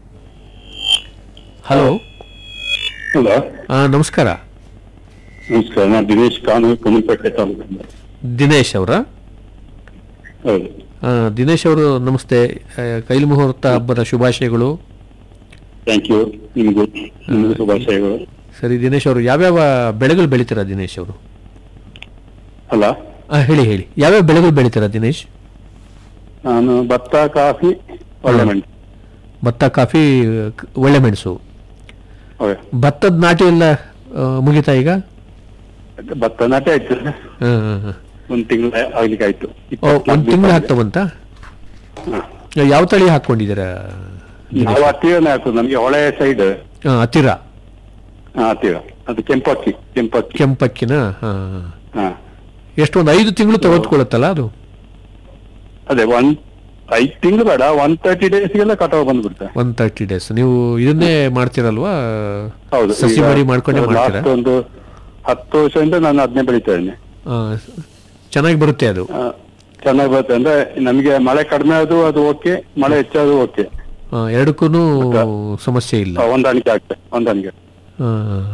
ಹಲೋ ಹಲೋ ನಮಸ್ಕಾರ ನಮಸ್ಕಾರ ನಾನು ದಿನೇಶ್ ಕಾನೂರು ಕುಮಪೇಟೆ ತಾಲೂಕಿಂದ ದಿನೇಶ್ ಅವರ ಹೌದು ದಿನೇಶ್ ಅವರು ನಮಸ್ತೆ ಆ, ಕೈಲು ಮುಹೂರ್ತ ಹಬ್ಬದ ಶುಭಾಶಯಗಳು ಥ್ಯಾಂಕ್ ಯು ನಿಮಗೂ ನಿಮಗೂ ಶುಭಾಶಯಗಳು ಸರಿ ದಿನೇಶ್ ಅವರು ಯಾವ್ಯಾವ ಬೆಳೆಗಳು ಬೆಳಿತೀರಾ ದಿನೇಶ್ ಅವರು ಅಲ್ಲ ಆ, ಹೇಳಿ ಹೇಳಿ ಯಾವ್ಯಾವ ಬೆಳೆಗಳು ಬೆಳಿತೀರಾ ದಿನೇಶ್ ನಾನು ಭತ್ತ ಕಾಫಿ ಒಳ್ಳೆ ಮೆಣಸು ಭತ್ತ ಕಾಫಿ ಕ- ಒಳ್ಳೆ ಮೆಣಸು ಹೌದು. ಭತ್ತದ ನಾಟಿ ಎಲ್ಲ ಆ, ಮುಗೀತಾ ಈಗ ಭತ್ತ ನಾಟಿ ಆಯ್ತು ಹಾ, ಹಾ, ಹಾ. ಒಂದ್ ತಿಂಗಳು ಆಗ್ಲಿಕ್ಕೆ ಆಯ್ತು ಓ, ಒಂದ್ ತಿಂಗಳು ಹಾಕ್ತಾ ಬಂತ ಯಾವ ತಳಿ ಹಾಕೊಂಡಿದ್ದೀರಾ ನಾವು ಹತ್ತಿರನೇ ಹಾಕುದು ನಮ್ಗೆ ಹೊಳೆ ಸೈಡ್ ಆ, ಹತ್ತಿರ ಹತ್ತಿರ ಅದು ಕೆಂಪಕ್ಕಿ ಕೆಂಪಕ್ಕಿ ಕೆಂಪಕ್ಕಿನ ಹಾ, ಹಾ. ಹಾ ಎಷ್ಟು ಒಂದು ಐದು ತಿಂಗಳು ತೆಗೆದುಕೊಳ್ಳುತ್ತಲ್ಲ ಅದು ಅದೇ ಒಂದ್ ಐದ್ ತಿಂಗಳು ಬೇಡ ಒನ್ ತರ್ಟಿ ಡೇಸ್ಗೆಲ್ಲ ಕಟಾವ್ ಬಂದ್ಬಿಡುತ್ತೆ ಒನ್ ತರ್ಟಿ ಡೇಸ್ ನೀವು ಇದನ್ನೇ ಮಾಡ್ತೀರಲ್ವಾ ಹೌದು ಸಸಿ ಮಡಿ ಮಾಡ್ಕೊಂಡೇ ಮಾಡ್ತೀರಾ ಲಾಸ್ಟ್ ಒಂದು ಹತ್ತು ವರ್ಷದಿಂದ ನಾನು ಅದನ್ನೇ ಬೆಳಿತಾ ಇದ್ದೇನೆ ಆ, ಚೆನ್ನಾಗಿ ಬರುತ್ತೆ ಅದು ಆ, ಚೆನ್ನಾಗಿ ಬರುತ್ತೆ ಅಂದ್ರೆ ನಮಗೆ ಮಳೆ ಕಡಿಮೆ ಆದ್ರೂ ಅದು ಓಕೆ ಮಳೆ ಹೆಚ್ಚಾದ್ರೂ ಓಕೆ ಆ, ಎರಡಕ್ಕೂ ಸಮಸ್ಯೆ ಇಲ್ಲ ಹೊಂದಾಣಿಕೆ ಆಗ್ತದೆ ಹೊಂದಾಣಿಕೆ ಆ,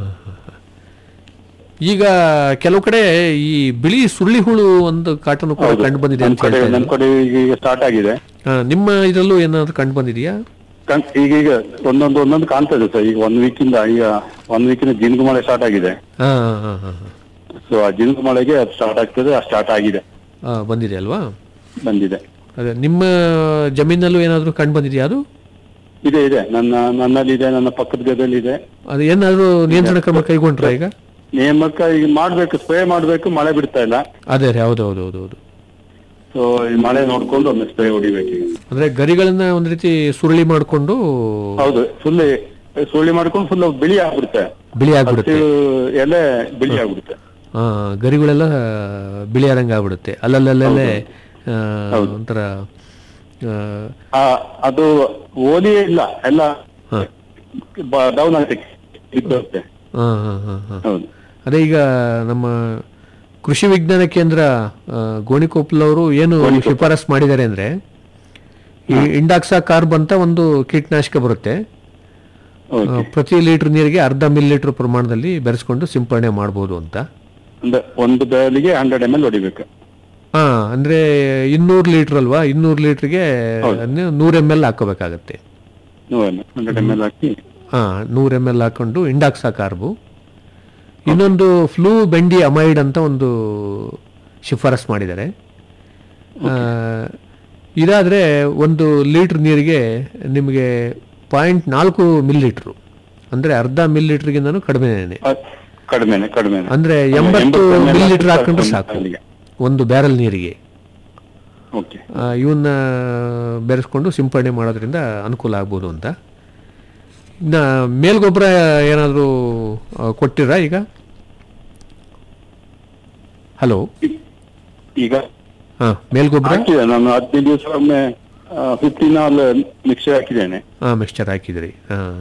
ಈಗ ಕೆಲವು ಕಡೆ ಈ ಬಿಳಿ ಸುಳ್ಳಿ ಹುಳು ಒಂದು ಕಾಟನು ಕೂಡ ಹೌದು ಕಂಡು ಬಂದಿದೆ ನಮ್ ಅಂತ ಕಡೆ ಹೇಳ್ತಾ ನಮ್ ಇದ್ರು. ಕಡೆ ಈಗ ಈಗ ಸ್ಟಾರ್ಟ್ ಆಗಿದೆ ಆ, ನಿಮ್ಮ ಇದರಲ್ಲೂ ಏನಾದ್ರು ಕಂಡು ಬಂದಿದೆಯಾ ಕಣ್- ಈಗ ಈಗ ಒಂದೊಂದು ಒಂದೊಂದು ಕಾಣ್ತದೆ ಸರ್ ಈಗ ಒನ್ ವೀಕ್ ಇಂದ ಈಗ ಒನ್ ವೀಕ್ ಇಂದ ಜಿನ್ಗು ಮಳೆ ಸ್ಟಾರ್ಟ್ ಆಗಿದೆ ಹಾ ಹಾ ಹಾ ಸೊ ಆ ಜಿನ್ಗು ಮಳೆಗೆ ಅದು ಸ್ಟಾರ್ಟ್ ಆಗ್ತದೆ ಆ ಸ್ಟಾರ್ಟ್ ಆಗಿದೆ ಹಾ ಬಂದಿದೆ ಅಲ್ವಾ ಬಂದಿದೆ ಅದೇ ನಿಮ್ಮ ಜಮೀನಲ್ಲೂ ಏನಾದರೂ ಕಂಡು ಬಂದಿದೆಯಾ ಅದು ಇದೆ ಇದೆ ನನ್ನ ನನ್ನಲ್ಲಿ ಇದೆ ನನ್ನ ಪಕ್ಕದ ಗದಲ್ಲಿ ಇದೆ ಅದು ಏನಾದರೂ ನಿಯಂತ್ರಣ ಕ್ರಮ ಕೈಗೊಂಡ್ರಾ ಈಗ ನೇಮಕ ಈಗ ಮಾಡ್ಬೇಕು ಸ್ಪ್ರೇ ಮಾಡ್ಬೇಕು ಮಳೆ ಬಿಡ್ತಾ ಇಲ್ಲ ಅದೇ ರೀ ಹೌದು ಹೌದು ಹೌದು ಹೌದು ಸೊ ಈ ಮಳೆ ನೋಡ್ಕೊಂಡು ಒಮ್ಮೆ ಸ್ಪ್ರೇ ಹೊಡಿಬೇಕು ಈಗ ಅಂದ್ರೆ ಗರಿಗಳನ್ನ ಒಂದ್ ರೀತಿ ಸುರುಳಿ ಮಾಡಿಕೊಂಡು ಹೌದು ಫುಲ್ ಸುಳ್ಳಿ ಮಾಡ್ಕೊಂಡು ಫುಲ್ ಬಿಳಿ ಆಗ್ಬಿಡುತ್ತೆ ಬಿಳಿ ಆಗ್ಬಿಡುತ್ತೆ ಹಸಿರು ಎಲೆ ಬಿಳಿ ಆಗ್ಬಿಡುತ್ತೆ ಹಾ ಗರಿಗಳೆಲ್ಲ ಬಿಳಿ ರಂಗ ಆಗ್ಬಿಡುತ್ತೆ ಅಲ್ಲಲ್ಲಲ್ಲೇ ಆ, ಒಂಥರ ಆ, ಆ, ಅದು ಓಲಿಯೇ ಇಲ್ಲ ಎಲ್ಲ ಹಾ. ಡೌನ್ ಆಗ್ತಕ್ಕೆ ಇದ್ದೋಗುತ್ತೆ ಹಾ, ಹಾ, ಹಾ, ಹಾ. ಹೌದು ಅದೇ ಈಗ ನಮ್ಮ ಕೃಷಿ ವಿಜ್ಞಾನ ಕೇಂದ್ರ ಆ, ಗೋಣಿಕೊಪ್ಪಲ್ ಅವರು ಏನು ಶಿಫಾರಸ್ ಮಾಡಿದ್ದಾರೆ ಅಂದ್ರೆ ಈ ಇಂಡಾಕ್ಸಾ ಕಾರ್ಬ್ ಅಂತ ಒಂದು ಕೀಟನಾಶಕ ಬರುತ್ತೆ ಆ, ಓಕೆ ಪ್ರತಿ ಲೀಟರ್ ನೀರಿಗೆ ಅರ್ಧ ಮಿಲಿ ಲೀಟರ್ ಪ್ರಮಾಣದಲ್ಲಿ ಬೆರೆಸ್ಕೊಂಡು ಸಿಂಪಡಣೆ ಮಾಡ್ಬೋದು ಅಂತ ಅಂದ್ರೆ ಒಂದು ಬೇಲಿಗೆ ಹಂಡ್ರೆಡ್ ಎಮ್ ಎಲ್ ಹೊಡಿಬೇಕು ಹಾ ಅಂದ್ರೆ ಇನ್ನೂರು ಲೀಟರ್ ಅಲ್ವಾ ಇನ್ನೂರು ಲೀಟರ್ಗೆ ನೂರ್ ಎಮ್ ಎಲ್ ಹಾಕೋಬೇಕಾಗತ್ತೆ ಹಂಡ್ರೆಡ್ ಎಮ್ ಎಲ್ ಹಾಕಿ ಹಾ ನೂರ್ ಎಮ್ ಎಲ್ ಹಾಕೊಂಡು ಇಂಡಾಕ್ಸಾ ಕಾರ್ಬು ಇನ್ನೊಂದು ಫ್ಲೂ ಬೆಂಡಿ ಅಮೈಡ್ ಅಂತ ಒಂದು ಶಿಫಾರಸ್ ಮಾಡಿದ್ದಾರೆ ಆ, ಇದಾದ್ರೆ ಒಂದು ಲೀಟರ್ ನೀರಿಗೆ ನಿಮಗೆ ಪಾಯಿಂಟ್ ನಾಲ್ಕು ಮಿಲ್ ಲೀಟ್ರು ಅಂದ್ರೆ ಅರ್ಧ ಮಿಲ್ ಲೀಟರ್ಗಿಂತನೂ ಕಡಿಮೆನೆ ಅದ್ ಕಡಿಮೆನೆ ಕಡಿಮೆನೆ ಅಂದ್ರೆ ಅಂದ್ರೆ ಎಂಬತ್ತು 80 ml ಮಿಲ್ ಲೀಟರ್ ಹಾಕಿದ್ರೆ ಹಾಕೊಂಡ್ರೆ ಸಾಕು ಸಾಕು ಅಲ್ಲಿಗೆ. ಒಂದು ಬ್ಯಾರಲ್ ನೀರಿಗೆ ಓಕೆ ಆ, ಇವನ್ನ ಬೆರೆಸ್ಕೊಂಡು ಸಿಂಪಡಣೆ ಮಾಡೋದ್ರಿಂದ ಅನುಕೂಲ ಆಗ್ಬೋದು ಅಂತ ಇನ್ನು ಮೇಲ್ಗೊಬ್ಬರ ಏನಾದರೂ ಕೊಟ್ಟಿರಾ ಈಗ ಹಲೋ ಈಗ ಹಾಂ ಮೇಲ್ಗೊಬ್ಬರ ಹಾಕಿದೆ ನಾನು ಹದಿನೈದು ದಿವಸ ಒಮ್ಮೆ ಫಿಫ್ಟೀನ್ ಆಲ್ ಮಿಕ್ಸರ್ ಹಾಕಿದ್ದೇನೆ ಹಾಂ ಮಿಕ್ಸ್ಚರ್ ಹಾಕಿದ್ರಿ ಹಾಂ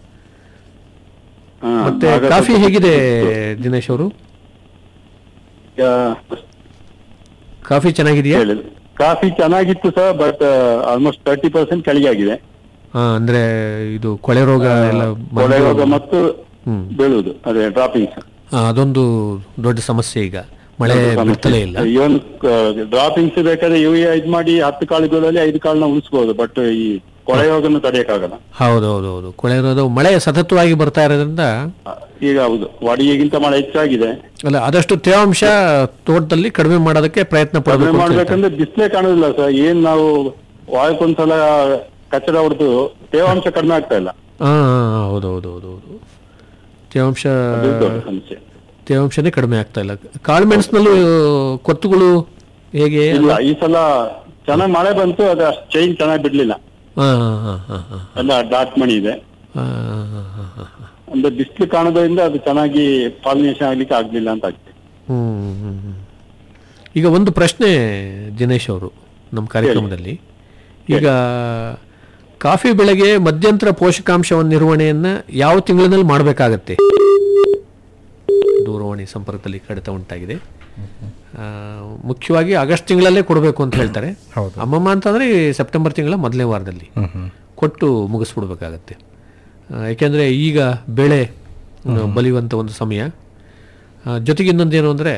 ಹಾ, ಮತ್ತೆ ಆಗ ಕಾಫಿ ಸ್ವಲ್ಪ ಹೇಗಿದೆ ಇತ್ತು. ದಿನೇಶ್ ಅವರು ಈಗ ಕಾಫಿ ಚೆನ್ನಾಗಿದೆಯಾ ಹೇಳಿದ್ರು. ಕಾಫಿ ಚೆನ್ನಾಗಿತ್ತು sir but almost thirty percent ಕೆಳಗೆ ಆಗಿದೆ ಹಾಂ ಅಂದ್ರೆ ಇದು ಕೊಳೆ ರೋಗ ಎಲ್ಲ ಕೊಳೆ ಬಂದು- ರೋಗ ಮತ್ತು ಹ್ಮ್. ಬೀಳುವುದು ಅದೇ ಡ್ರಾಪಿಂಗ್ಸ್ ಆ, ಅದೊಂದು ದೊಡ್ಡ ಸಮಸ್ಯೆ ಈಗ ಮಳೆ ಅದು ಸಮಸ್ಯೆ. ಬಿಡ್ತಲೇ ಇಲ್ಲ ಇವನ್ ಡ್ರಾಪಿಂಗ್ಸ್ ಬೇಕಾದ್ರೆ ಯು ಇದ್ ಮಾಡಿ ಹತ್ತು ಕಾಳುಗಳಲ್ಲಿ ಐದು ಕಾಳನ್ನ ಉಳಿಸಬಹುದು ಬಟ್ ಈ ಕೊಳೆಯೋಗನ್ನು ತಡೆಯಕ್ಕಾಗಲ್ಲ ಹೌದು ಹೌದು ಹೌದು ಕೊಳೆ ಇರೋದು ಮಳೆ ಸತತವಾಗಿ ಬರ್ತಾ ಇರೋದ್ರಿಂದ ಆ, ಈಗ ಹೌದು ವಡಿಗಿಂತ ಮಳೆ ಹೆಚ್ಚಾಗಿದೆ ಅಲ್ಲ ಆದಷ್ಟು ತೇವಾಂಶ ತೋಟದಲ್ಲಿ ಕಡಿಮೆ ಮಾಡೋದಕ್ಕೆ ಪ್ರಯತ್ನ ಕಡಿಮೆ ಪಡಬೇಕು ಅಂತ ಹೇಳ್ತಾರೆ. ಮಾಡ್ಬೇಕಂದ್ರೆ ಬಿಸ್ಲೇ ಕಾಣುದಿಲ್ಲ ಸರ್ ಏನ್ ನಾವು ವಾರಕ್ಕೊಂದ್ಸಲ ಕಚ್ಚಡ ಹೊಡೆದು ತೇವಾಂಶ ಕಡಿಮೆ ಆಗ್ತಾ ಇಲ್ಲ ಹಾ ಹಾ, ಹಾ, ಹೌದು ಹೌದು ಹೌದು ಹೌದು ತೇವಾಂಶ ಅದು ದೊಡ್ಡ ಸಮಸ್ಯೆ ತೇವಾಂಶನೇ ಕಡಿಮೆ ಆಗ್ತಾ ಇಲ್ಲ ಕಾಳುಮೆಣಸಿನಲ್ಲೂ ಕೊತ್ತುಗಳು ಹೇಗೆ ಇಲ್ಲ ಈ ಸಲ ಚೆನ್ನಾಗಿ ಮಳೆ ಬಂತು ಅದು ಅಷ್ಟು ಚೈನ್ ಚೆನ್ನಾಗಿ ಬಿಡ್ಲಿಲ್ಲ ಹಾ ಹಾ ಹಾ ಹಾ ಹಾ ಎಲ್ಲ ಡಾಟ್ ಮಣಿ ಇದೆ ಹಾ, ಹಾ, ಹಾ, ಹಾ, ಹಾ. ಅಂದ್ರೆ ಬಿಸಿಲು ಕಾಣೋದ್ರಿಂದ ಅದು ಚೆನ್ನಾಗಿ ಪಾಲಿನೇಷನ್ ಆಗ್ಲಿಕ್ಕೆ ಆಗ್ಲಿಲ್ಲ ಅಂತ ಆಗ್ತದೆ ಹ್ಮ್, ಹ್ಮ್, ಹ್ಮ್. ಈಗ ಒಂದು ಪ್ರಶ್ನೆ ದಿನೇಶ್ ಅವರು ನಮ್ಮ ಕಾರ್ಯಕ್ರಮದಲ್ಲಿ ಈಗ ಕಾಫಿ ಬೆಳೆಗೆ ಮಧ್ಯಂತರ ಪೋಷಕಾಂಶವನ್ನು ನಿರ್ವಹಣೆಯನ್ನ ಯಾವ ತಿಂಗಳಿನಲ್ಲಿ ಮಾಡಬೇಕಾಗತ್ತೆ ದೂರವಾಣಿ ಸಂಪರ್ಕದಲ್ಲಿ ಕಡಿತ ಉಂಟಾಗಿದೆ ಆ, ಮುಖ್ಯವಾಗಿ ಆಗಸ್ಟ್ ತಿಂಗಳಲ್ಲೇ ಕೊಡಬೇಕು ಅಂತ ಹೇಳ್ತಾರೆ ಹೌದು. ಅಮ್ಮಮ್ಮ ಅಂತಂದ್ರೆ ಈ ಸೆಪ್ಟೆಂಬರ್ ತಿಂಗಳ ಮೊದಲನೇ ವಾರದಲ್ಲಿ ಹ್ಮ್ ಹ್ಮ್ ಕೊಟ್ಟು ಮುಗಿಸ್ಬಿಡ್ಬೇಕಾಗತ್ತೆ ಆ, ಯಾಕೆಂದರೆ ಈಗ ಬೆಳೆ ಆ, ಬಲಿಯುವಂಥ ಒಂದು ಸಮಯ ಆ, ಜೊತೆಗೆ ಇನ್ನೊಂದೇನು ಅಂದರೆ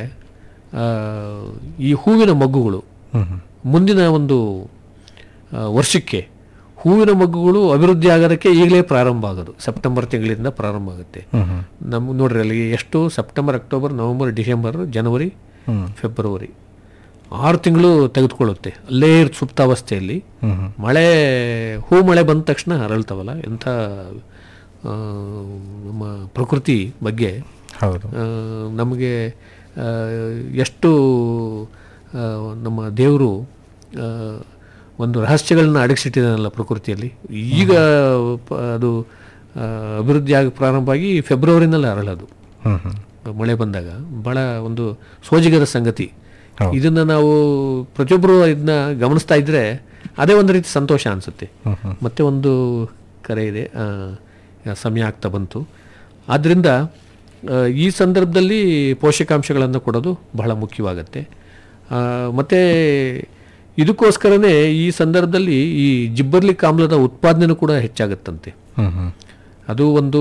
ಈ ಹೂವಿನ ಮಗ್ಗುಗಳು ಹ್ಮ್ ಹ್ಮ್ ಮುಂದಿನ ಒಂದು ಆ, ವರ್ಷಕ್ಕೆ ಹೂವಿನ ಮಗ್ಗುಗಳು ಅಭಿವೃದ್ಧಿ ಆಗೋದಕ್ಕೆ ಈಗಲೇ ಪ್ರಾರಂಭ ಆಗೋದು ಸೆಪ್ಟೆಂಬರ್ ತಿಂಗಳಿಂದ ಪ್ರಾರಂಭ ಆಗುತ್ತೆ ಹ್ಮ್ ಹ್ಮ್ ನಮ್ಗೆ ನೋಡ್ರಿ ಅಲ್ಲಿ ಎಷ್ಟು ಸೆಪ್ಟೆಂಬರ್ ಅಕ್ಟೋಬರ್ ನವೆಂಬರ್ ಡಿಸೆಂಬರ್ ಜನವರಿ ಹ್ಮ್. ಫೆಬ್ರವರಿ ಆರು ತಿಂಗಳು ತೆಗೆದುಕೊಳ್ಳುತ್ತೆ ಅಲ್ಲೇ ಇರ್- ಸುಪ್ತಾವಸ್ಥೆಯಲ್ಲಿ ಹ್ಮ್ ಹ್ಮ್ ಮಳೆ ಹೂ ಮಳೆ ಬಂದ ತಕ್ಷಣ ಅರಳ್ತಾವಲ್ಲ ಎಂಥ ಆ, ನಮ್ಮ ಪ್ರಕೃತಿ ಬಗ್ಗೆ ಹೌದು ಆ, ನಮಗೆ ಆ, ಎಷ್ಟು ಆ, ನಮ್ಮ ದೇವರು ಆ, ಒಂದು ರಹಸ್ಯಗಳನ್ನ ಅಡಗಿಸಿಟ್ಟಿದ್ದಾನಲ್ಲ ಪ್ರಕೃತಿಯಲ್ಲಿ ಈಗ ಪ- ಅದು ಆ, ಅಭಿವೃದ್ಧಿ ಆಗಿ ಪ್ರಾರಂಭ ಆಗಿ ಫೆಬ್ರವರಿನಲ್ಲಿ ಅರಳೋದು ಹ್ಮ್ ಹ್ಮ್ ಮಳೆ ಬಂದಾಗ ಬಹಳ ಒಂದು ಸೋಜಿಗರ ಸಂಗತಿ ಹೌದು. ಇದನ್ನ ನಾವು ಪ್ರತಿಯೊಬ್ಬರು ಇದನ್ನ ಗಮನಿಸ್ತಾ ಇದ್ರೆ ಅದೇ ಒಂದು ರೀತಿ ಸಂತೋಷ ಅನಿಸುತ್ತೆ ಮತ್ತೆ ಒಂದು ಕರೆ ಇದೆ ಆ, ಸಮಯ ಆಗ್ತಾ ಬಂತು ಆದ್ದರಿಂದ ಆ, ಈ ಸಂದರ್ಭದಲ್ಲಿ ಪೋಷಕಾಂಶಗಳನ್ನು ಕೊಡೋದು ಬಹಳ ಮುಖ್ಯವಾಗತ್ತೆ ಆ, ಮತ್ತೆ ಇದಕ್ಕೋಸ್ಕರನೇ ಈ ಸಂದರ್ಭದಲ್ಲಿ ಈ ಜಿಬ್ಬರ್ಲಿಕ್ ಆಮ್ಲದ ಉತ್ಪಾದನೆನೂ ಕೂಡ ಹೆಚ್ಚಾಗುತ್ತಂತೆ ಹ್ಮ್ ಹ್ಮ್ ಅದು ಒಂದು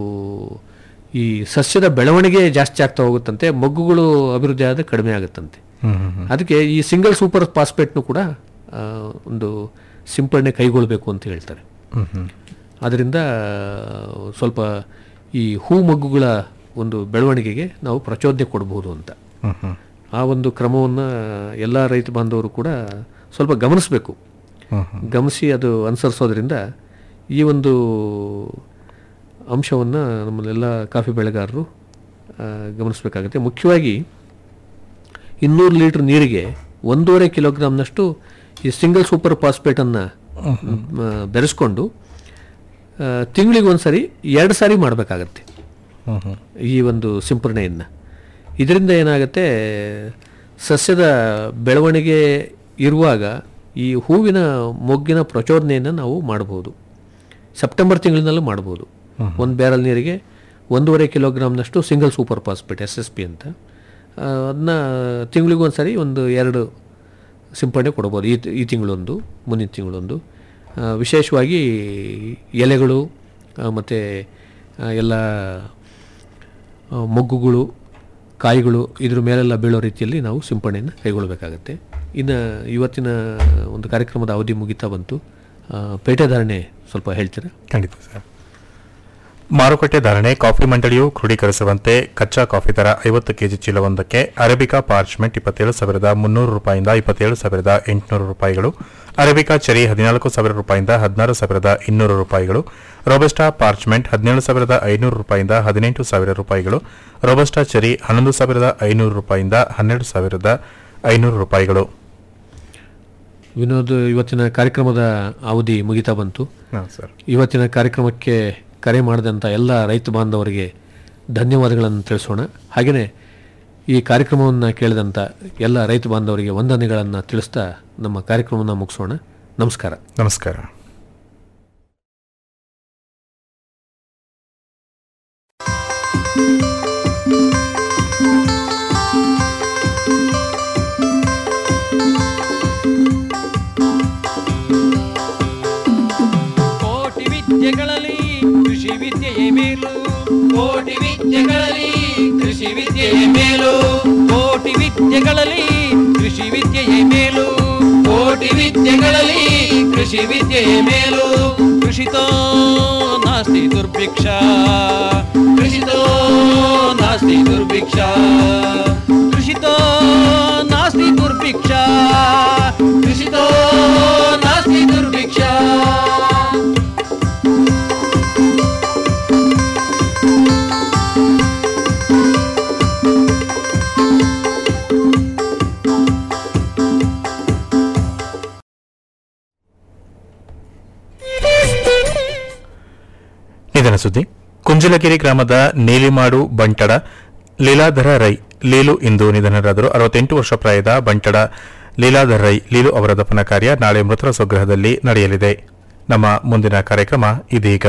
ಈ ಸಸ್ಯದ ಬೆಳವಣಿಗೆ ಜಾಸ್ತಿ ಆಗ್ತಾ ಹೋಗುತ್ತಂತೆ ಮೊಗ್ಗುಗಳು ಅಭಿವೃದ್ಧಿ ಆದರೆ ಕಡಿಮೆ ಆಗುತ್ತಂತೆ ಹ್ಮ್ ಹ್ಮ್ ಹ್ಮ್ ಅದಕ್ಕೆ ಈ ಸಿಂಗಲ್ ಸೂಪರ್ ಫಾಸ್ಫೇಟ್ನು ಕೂಡ ಆ, ಒಂದು ಸಿಂಪಡಣೆ ಕೈಗೊಳ್ಳಬೇಕು ಅಂತ ಹೇಳ್ತಾರೆ ಹ್ಮ್ ಹ್ಮ್ ಅದರಿಂದ ಸ್ವಲ್ಪ ಈ ಹೂ ಮಗ್ಗುಗಳ ಒಂದು ಬೆಳವಣಿಗೆಗೆ ನಾವು ಪ್ರಚೋದನೆ ಕೊಡಬಹುದು ಅಂತ ಹ್ಮ್ ಹ್ಮ್ ಆ ಒಂದು ಕ್ರಮವನ್ನು ಎಲ್ಲ ರೈತ ಬಾಂಧವರು ಕೂಡ ಸ್ವಲ್ಪ ಗಮನಿಸಬೇಕು ಹ್ಮ್ ಹ್ಮ್ ಗಮನಿಸಿ ಅದು ಅನುಸರಿಸೋದ್ರಿಂದ ಈ ಒಂದು ಅಂಶವನ್ನು ನಮ್ಮಲ್ಲೆಲ್ಲ ಕಾಫಿ ಬೆಳೆಗಾರರು ಆ, ಗಮನಿಸಬೇಕಾಗುತ್ತೆ ಮುಖ್ಯವಾಗಿ ಇನ್ನೂರು ಲೀಟ್ರ್ ನೀರಿಗೆ ಒಂದೂವರೆ ಕಿಲೋಗ್ರಾಮ್ನಷ್ಟು ಈ ಸಿಂಗಲ್ ಸೂಪರ್ ಫಾಸ್ಫೇಟನ್ನು ಬೆರೆಸ್ಕೊಂಡು ತಿಂಗಳಿಗೆ ಒಂದು ಸರಿ ಎರಡು ಸಾರಿ ಮಾಡಬೇಕಾಗತ್ತೆ ಹ್ಮ್ ಹ್ಮ್ ಈ ಒಂದು ಸಿಂಪರಣೆಯನ್ನು ಇದರಿಂದ ಏನಾಗುತ್ತೆ ಸಸ್ಯದ ಬೆಳವಣಿಗೆ ಇರುವಾಗ ಈ ಹೂವಿನ ಮೊಗ್ಗಿನ ಪ್ರಚೋದನೆಯನ್ನು ನಾವು ಮಾಡ್ಬೋದು ಸೆಪ್ಟೆಂಬರ್ ತಿಂಗಳಿನಲ್ಲೂ ಮಾಡ್ಬೋದು ಒಂದು ಬ್ಯಾರಲ್ ನೀರಿಗೆ ಒಂದೂವರೆ ಕಿಲೋಗ್ರಾಮ್ನಷ್ಟು single super phosphate S S P ಅಂತ ಅದನ್ನ ತಿಂಗಳಿಗೊಂದು ಒಂದು ಸರಿ ಒಂದು ಎರಡು ಸಿಂಪಡಣೆ ಕೊಡ್ಬೋದು ಈ ಈ ತಿಂಗಳೊಂದು ಮುಂದಿನ ತಿಂಗಳೊಂದು ಆ, ವಿಶೇಷವಾಗಿ ಎಲೆಗಳು ಮತ್ತು ಎಲ್ಲ ಆ, ಮೊಗ್ಗುಗಳು ಕಾಯಿಗಳು ಇದ್ರ ಮೇಲೆಲ್ಲ ಬೀಳೋ ರೀತಿಯಲ್ಲಿ ನಾವು ಸಿಂಪಡಣೆಯನ್ನು ಕೈಗೊಳ್ಳಬೇಕಾಗತ್ತೆ ಇನ್ನು ಇವತ್ತಿನ ಒಂದು ಕಾರ್ಯಕ್ರಮದ ಅವಧಿ ಮುಗಿತಾ ಬಂತು ಆ, ಪೇಟೆ ಧಾರಣೆ ಸ್ವಲ್ಪ ಹೇಳ್ತೀರಾ ಖಂಡಿತ ಸರ್ ಮಾರುಕಟ್ಟೆ ಧಾರಣೆ ಕಾಫಿ ಮಂಡಳಿಯು ಕ್ರೋಢೀಕರಿಸುವಂತೆ ಕಚ್ಚಾ ಕಾಫಿ ದರ ಐವತ್ತು ಕೆಜಿ ಚೀಲವೊಂದಕ್ಕೆ ಅರೇಬಿಕಾ ಪಾರ್ಚ್ಮೆಂಟ್ ಇಪ್ಪತ್ತೇಳು ಸಾವಿರದ ಮುನ್ನೂರು ರೂಪಾಯಿಂದ ಇಪ್ಪತ್ತೇಳು ಸಾವಿರದ ಎಂಟುನೂರು ರೂಪಾಯಿಗಳು ಅರೇಬಿಕಾ ಚೆರಿ ಹದಿನಾಲ್ಕು ಸಾವಿರ ರೂಪಾಯಿಂದ ಹದಿನಾರು ಸಾವಿರದ ಇನ್ನೂರು ರೂಪಾಯಿಗಳು ರೋಬಸ್ಟಾ ಪಾರ್ಚ್ಮೆಂಟ್ ಹದಿನೇಳು ಸಾವಿರದ ಐನೂರು ರೂಪಾಯಿಂದ ಹದಿನೆಂಟು ಸಾವಿರ ರೂಪಾಯಿಗಳು ರೋಬಸ್ಟಾ ಚೆರಿ ಹನ್ನೊಂದು ಸಾವಿರದ ಐನೂರು ರೂಪಾಯಿಂದ ಹನ್ನೆರಡು ಸಾವಿರದ ಐನೂರು ರೂಪಾಯಿಗಳು ವಿನೋದ್ ಇವತ್ತಿನ ಕಾರ್ಯಕ್ರಮದ ಅವಧಿ ಮುಗಿತಾ ಬಂತು ಹಾಂ ಸರ್ ಇವತ್ತಿನ ಕಾರ್ಯಕ್ರಮಕ್ಕೆ ಕರೆ ಮಾಡಿದಂಥ ಎಲ್ಲ ರೈತ ಬಾಂಧವರಿಗೆ ಧನ್ಯವಾದಗಳನ್ನು ತಿಳಿಸೋಣ ಹಾಗೆಯೇ ಈ ಕಾರ್ಯಕ್ರಮವನ್ನು ಕೇಳಿದಂಥ ಎಲ್ಲ ರೈತ ಬಾಂಧವರಿಗೆ ವಂದನೆಗಳನ್ನು ತಿಳಿಸ್ತಾ ನಮ್ಮ ಕಾರ್ಯಕ್ರಮವನ್ನು ಮುಗಿಸೋಣ ನಮಸ್ಕಾರ ನಮಸ್ಕಾರ ಕೋಟಿ ವಿದ್ಯೆಗಳಲ್ಲಿ ಕೃಷಿ ಕೃಷಿ ವಿದ್ಯೆಯೇ ಮೇಲು ಕೋಟಿ ವಿದ್ಯೆಗಳಲ್ಲಿ ಕೃಷಿ ವಿದ್ಯೆಯೇ ಮೇಲು ಕೋಟಿ ವಿದ್ಯೆಗಳಲ್ಲಿ ಕೃಷಿ ವಿದ್ಯೆಯೇ ಮೇಲು ಕೋಟಿ ವಿದ್ಯೆಗಳಲ್ಲಿ ಕೃಷಿ ವಿದ್ಯೆಯೇ ಮೇಲು ಕೃಷಿತೋ ನಾಸ್ತಿ ದುರ್ಭಿಕ್ಷ ಕೃಷಿತೋ ನಾಸ್ತಿ ದುರ್ಭಿಕ್ಷ ಕೃಷಿತೋ ನಾಸ್ತಿ ದುರ್ಭಿಕ್ಷ ಕೃಷಿತೋ ನಾಸ್ತಿ ದುರ್ಭಿಕ್ಷ ನಿಧನ ಸುದ್ದಿ ಕುಂಜಲಗಿರಿ ಗ್ರಾಮದ ನೀಲಿಮಾಡು ಬಂಟಡ ಲೀಲಾಧರ ರೈ ಲೀಲು ಇಂದು ನಿಧನರಾದರು ಅರವತ್ತೆಂಟು ವರ್ಷ ಪ್ರಾಯದ ಬಂಟಡ ಲೀಲಾಧರ ರೈ ಲೀಲು ಅವರ ದಫನ ಕಾರ್ಯ ನಾಳೆ ಮೃತರ ಸ್ವಗೃಹದಲ್ಲಿ ನಡೆಯಲಿದೆ ನಮ್ಮ ಮುಂದಿನ ಕಾರ್ಯಕ್ರಮ ಇದೀಗ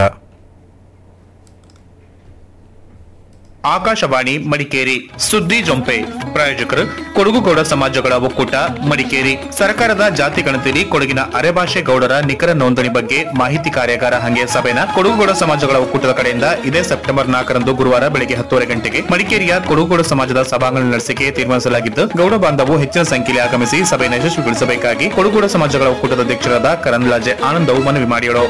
ಆಕಾಶವಾಣಿ ಮಡಿಕೇರಿ ಸುದ್ದಿ ಜೊಂಪೆ ಪ್ರಾಯೋಜಕರು ಕೊಡಗುಗೌಡ ಸಮಾಜಗಳ ಒಕ್ಕೂಟ ಮಡಿಕೇರಿ ಸರ್ಕಾರದ ಜಾತಿ ಗಣತಿಯಲ್ಲಿ ಕೊಡಗಿನ ಅರೆಭಾಷೆ ಗೌಡರ ನಿಖರ ನೋಂದಣಿ ಬಗ್ಗೆ ಮಾಹಿತಿ ಕಾರ್ಯಾಗಾರ ಹಂಗೆ ಸಭೆನ ಕೊಡಗುಗೌಡ ಸಮಾಜಗಳ ಒಕ್ಕೂಟದ ಕಡೆಯಿಂದ ಇದೇ ಸೆಪ್ಟೆಂಬರ್ ನಾಲ್ಕರಂದು ಗುರುವಾರ ಬೆಳಗ್ಗೆ ಹತ್ತುವರೆ ಗಂಟೆಗೆ ಮಡಿಕೇರಿಯ ಕೊಡಗುಗೌಡ ಸಮಾಜದ ಸಭಾಂಗಣ ನಡೆಸಿಕೆ ತೀರ್ಮಾನಿಸಲಾಗಿದ್ದು ಗೌಡ ಬಾಂಧವರು ಹೆಚ್ಚಿನ ಸಂಖ್ಯೆಯಲ್ಲಿ ಆಗಮಿಸಿ ಸಭೆಯನ್ನು ಯಶಸ್ವಿಗೊಳಿಸಬೇಕಾಗಿ ಕೊಡಗುಗೌಡ ಸಮಾಜಗಳ ಒಕ್ಕೂಟದ ಅಧ್ಯಕ್ಷರಾದ ಕರಂದ್ಲಾಜೆ ಆನಂದವು ಮನವಿ ಮಾಡಿದರು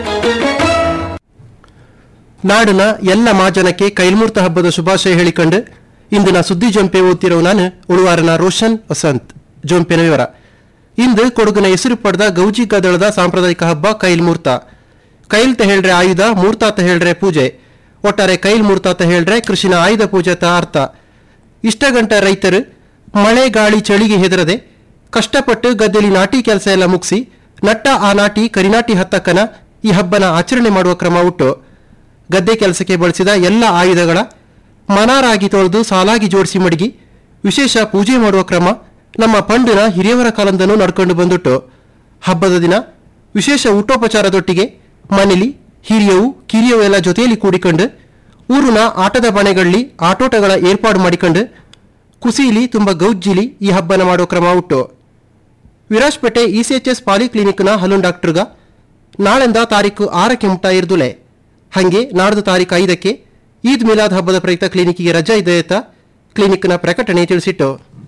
ನಾಡಿನ ಎಲ್ಲ ಮಾಜನಕ್ಕೆ ಕೈಲ್ಮೂರ್ತ ಹಬ್ಬದ ಶುಭಾಶಯ ಹೇಳಿಕೊಂಡು ಇಂದಿನ ಸುದ್ದಿ ಜೊಂಪೆ ಓದ್ತಿರೋ ನಾನು ಉಳುವಾರನ ರೋಷನ್ ವಸಂತ್ ಜೊಂಪೆನ ವಿವರ ಇಂದು ಕೊಡಗಿನ ಹೆಸರು ಪಡೆದ ಗೌಜಿ ಗದಳದ ಸಾಂಪ್ರದಾಯಿಕ ಹಬ್ಬ ಕೈಲ್ಮೂರ್ತ ಕೈಲ್ ತ ಹೇಳ್ರೆ ಆಯುಧ ಮೂರ್ತ ತ ಹೇಳ್ರೆ ಪೂಜೆ ಒಟ್ಟಾರೆ ಕೈಲ್ ಮೂರ್ತ ತ ಹೇಳ್ರೆ ಕೃಷಿನ ಆಯುಧ ಪೂಜೆ ತ ಅರ್ಥ ಇಷ್ಟ ಗಂಟ ರೈತರು ಮಳೆ ಗಾಳಿ ಚಳಿಗೆ ಹೆದರದೆ ಕಷ್ಟಪಟ್ಟು ಗದ್ದೆಲಿ ನಾಟಿ ಕೆಲಸ ಎಲ್ಲ ಮುಗಿಸಿ ನಟ್ಟ ಆ ನಾಟಿ ಕರಿನಾಟಿ ಹತ್ತಕ್ಕನ ಈ ಹಬ್ಬನ ಆಚರಣೆ ಮಾಡುವ ಕ್ರಮ ಉಟ್ಟು ಗದ್ದೆ ಕೆಲಸಕ್ಕೆ ಬಳಸಿದ ಎಲ್ಲ ಆಯುಧಗಳ ಮನಾರಾಗಿ ತೊಳೆದು ಸಾಲಾಗಿ ಜೋಡಿಸಿ ಮಡಗಿ ವಿಶೇಷ ಪೂಜೆ ಮಾಡುವ ಕ್ರಮ ನಮ್ಮ ಪಂಡಿನ ಹಿರಿಯವರ ಕಾಲದಿಂದನೂ ನಡ್ಕೊಂಡು ಬಂದುಟ್ಟು ಹಬ್ಬದ ದಿನ ವಿಶೇಷ ಊಟೋಪಚಾರದೊಟ್ಟಿಗೆ ಮನೆಯಲ್ಲಿ ಹಿರಿಯವು ಕಿರಿಯವು ಎಲ್ಲ ಜೊತೆಯಲ್ಲಿ ಕೂಡಿಕೊಂಡು ಊರಿನ ಆಟದ ಬಣೆಗಳಲ್ಲಿ ಆಟೋಟಗಳ ಏರ್ಪಾಡು ಮಾಡಿಕೊಂಡು ಕುಸೀಲಿ ತುಂಬ ಗೌಜ್ಜಿಲಿ ಈ ಹಬ್ಬನ ಮಾಡೋ ಕ್ರಮ ಉಟ್ಟು ವಿರಾಜ್ಪೇಟೆ ಇಸಿಎಚ್ಎಸ್ ಪಾಲಿಕ್ಲಿನಿಕ್ನ ಹಲವು ಡಾಕ್ಟರ್ಗ ನಾಳೆಂದ ತಾರೀಕು ಆರಕ್ಕೆ ಮುಕ್ತ ಇರ್ದುಲೆ ಹಂಗೆ ನಾಡ್ದು ತಾರೀಕು ಐದಕ್ಕೆ ಈದ್ ಮಿಲಾದ್ ಹಬ್ಬದ ಪ್ರಯುಕ್ತ ಕ್ಲಿನಿಕ್ಗೆ ರಜಾ ಇದೆ ಅಂತ ಕ್ಲಿನಿಕ್ನ ಪ್ರಕಟಣೆ ತಿಳಿಸಿಟ್ಟು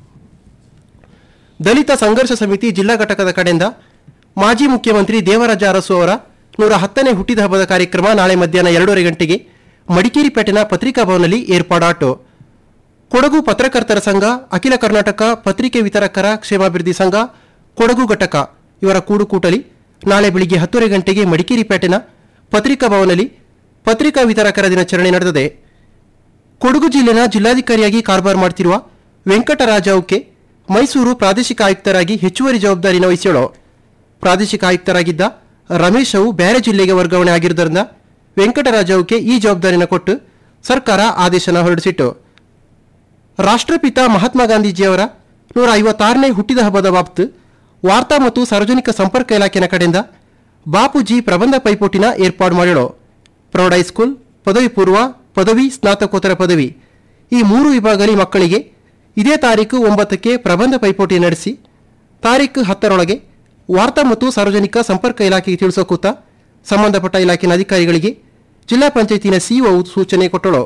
ದಲಿತ ಸಂಘರ್ಷ ಸಮಿತಿ ಜಿಲ್ಲಾ ಘಟಕದ ಕಡೆಯಿಂದ ಮಾಜಿ ಮುಖ್ಯಮಂತ್ರಿ ದೇವರಾಜ ಅರಸು ಅವರ ನೂರ ಹತ್ತನೇ ಹುಟ್ಟಿದ ಹಬ್ಬದ ಕಾರ್ಯಕ್ರಮ ನಾಳೆ ಮಧ್ಯಾಹ್ನ ಎರಡೂವರೆ ಗಂಟೆಗೆ ಮಡಿಕೇರಿ ಪೇಟೆನ ಪತ್ರಿಕಾ ಭವನಲ್ಲಿ ಏರ್ಪಾಡಾಟು ಕೊಡಗು ಪತ್ರಕರ್ತರ ಸಂಘ ಅಖಿಲ ಕರ್ನಾಟಕ ಪತ್ರಿಕೆ ವಿತರಕರ ಕ್ಷೇಮಾಭಿವೃದ್ಧಿ ಸಂಘ ಕೊಡಗು ಘಟಕ ಇವರ ಕೂಡುಕೂಟಲಿ ನಾಳೆ ಬೆಳಿಗ್ಗೆ ಹತ್ತುವರೆ ಗಂಟೆಗೆ ಮಡಿಕೇರಿ ಪೇಟೆನ ಪತ್ರಿಕಾ ಭವನಲ್ಲಿ ಪತ್ರಿಕಾ ವಿತರಕರ ದಿನಾಚರಣೆ ನಡೆದಿದೆ ಕೊಡಗು ಜಿಲ್ಲೆನ ಜಿಲ್ಲಾಧಿಕಾರಿಯಾಗಿ ಕಾರ್ಬಾರ್ ಮಾಡ್ತಿರುವ ವೆಂಕಟರಾಜ ಉಕ್ಕೆ ಮೈಸೂರು ಪ್ರಾದೇಶಿಕ ಆಯುಕ್ತರಾಗಿ ಹೆಚ್ಚುವರಿ ಜವಾಬ್ದಾರಿನ ವಹಿಸ್ಯೋಳು ಪ್ರಾದೇಶಿಕ ಆಯುಕ್ತರಾಗಿದ್ದ ರಮೇಶ್ ಅವು ಬೇರೆ ಜಿಲ್ಲೆಗೆ ವರ್ಗಾವಣೆ ಆಗಿರುವುದರಿಂದ ವೆಂಕಟರಾಜ ಉಕ್ಕೆ ಈ ಜವಾಬ್ದಾರಿನ ಕೊಟ್ಟು ಸರ್ಕಾರ ಆದೇಶನ ಹೊರಡಿಸಿಟ್ಟು ರಾಷ್ಟ್ರಪಿತ ಮಹಾತ್ಮ ಗಾಂಧೀಜಿಯವರ ನೂರ ಐವತ್ತಾರನೇ ಹುಟ್ಟಿದ ಹಬ್ಬದ ಬಾಬ್ತು ವಾರ್ತಾ ಮತ್ತು ಸಾರ್ವಜನಿಕ ಸಂಪರ್ಕ ಇಲಾಖೆನ ಕಡೆಯಿಂದ ಬಾಪೂಜಿ ಪ್ರಬಂಧ ಪೈಪೋಟಿನ ಏರ್ಪಾಡು ಮಾಡಿಳು ಪ್ರೌಢ ಹೈಸ್ಕೂಲ್ ಪದವಿ ಪೂರ್ವ ಪದವಿ ಸ್ನಾತಕೋತ್ತರ ಪದವಿ ಈ ಮೂರು ವಿಭಾಗದಲ್ಲಿ ಮಕ್ಕಳಿಗೆ ಇದೇ ತಾರೀಕು ಒಂಬತ್ತಕ್ಕೆ ಪ್ರಬಂಧ ಪೈಪೋಟಿ ನಡೆಸಿ ತಾರೀಕು ಹತ್ತರೊಳಗೆ ವಾರ್ತಾ ಮತ್ತು ಸಾರ್ವಜನಿಕ ಸಂಪರ್ಕ ಇಲಾಖೆಗೆ ತಿಳಿಸೋಕೂತ ಸಂಬಂಧಪಟ್ಟ ಇಲಾಖೆಯ ಅಧಿಕಾರಿಗಳಿಗೆ ಜಿಲ್ಲಾ ಪಂಚಾಯತಿನ ಸಿಇಒ ಸೂಚನೆ ಕೊಟ್ಟಳು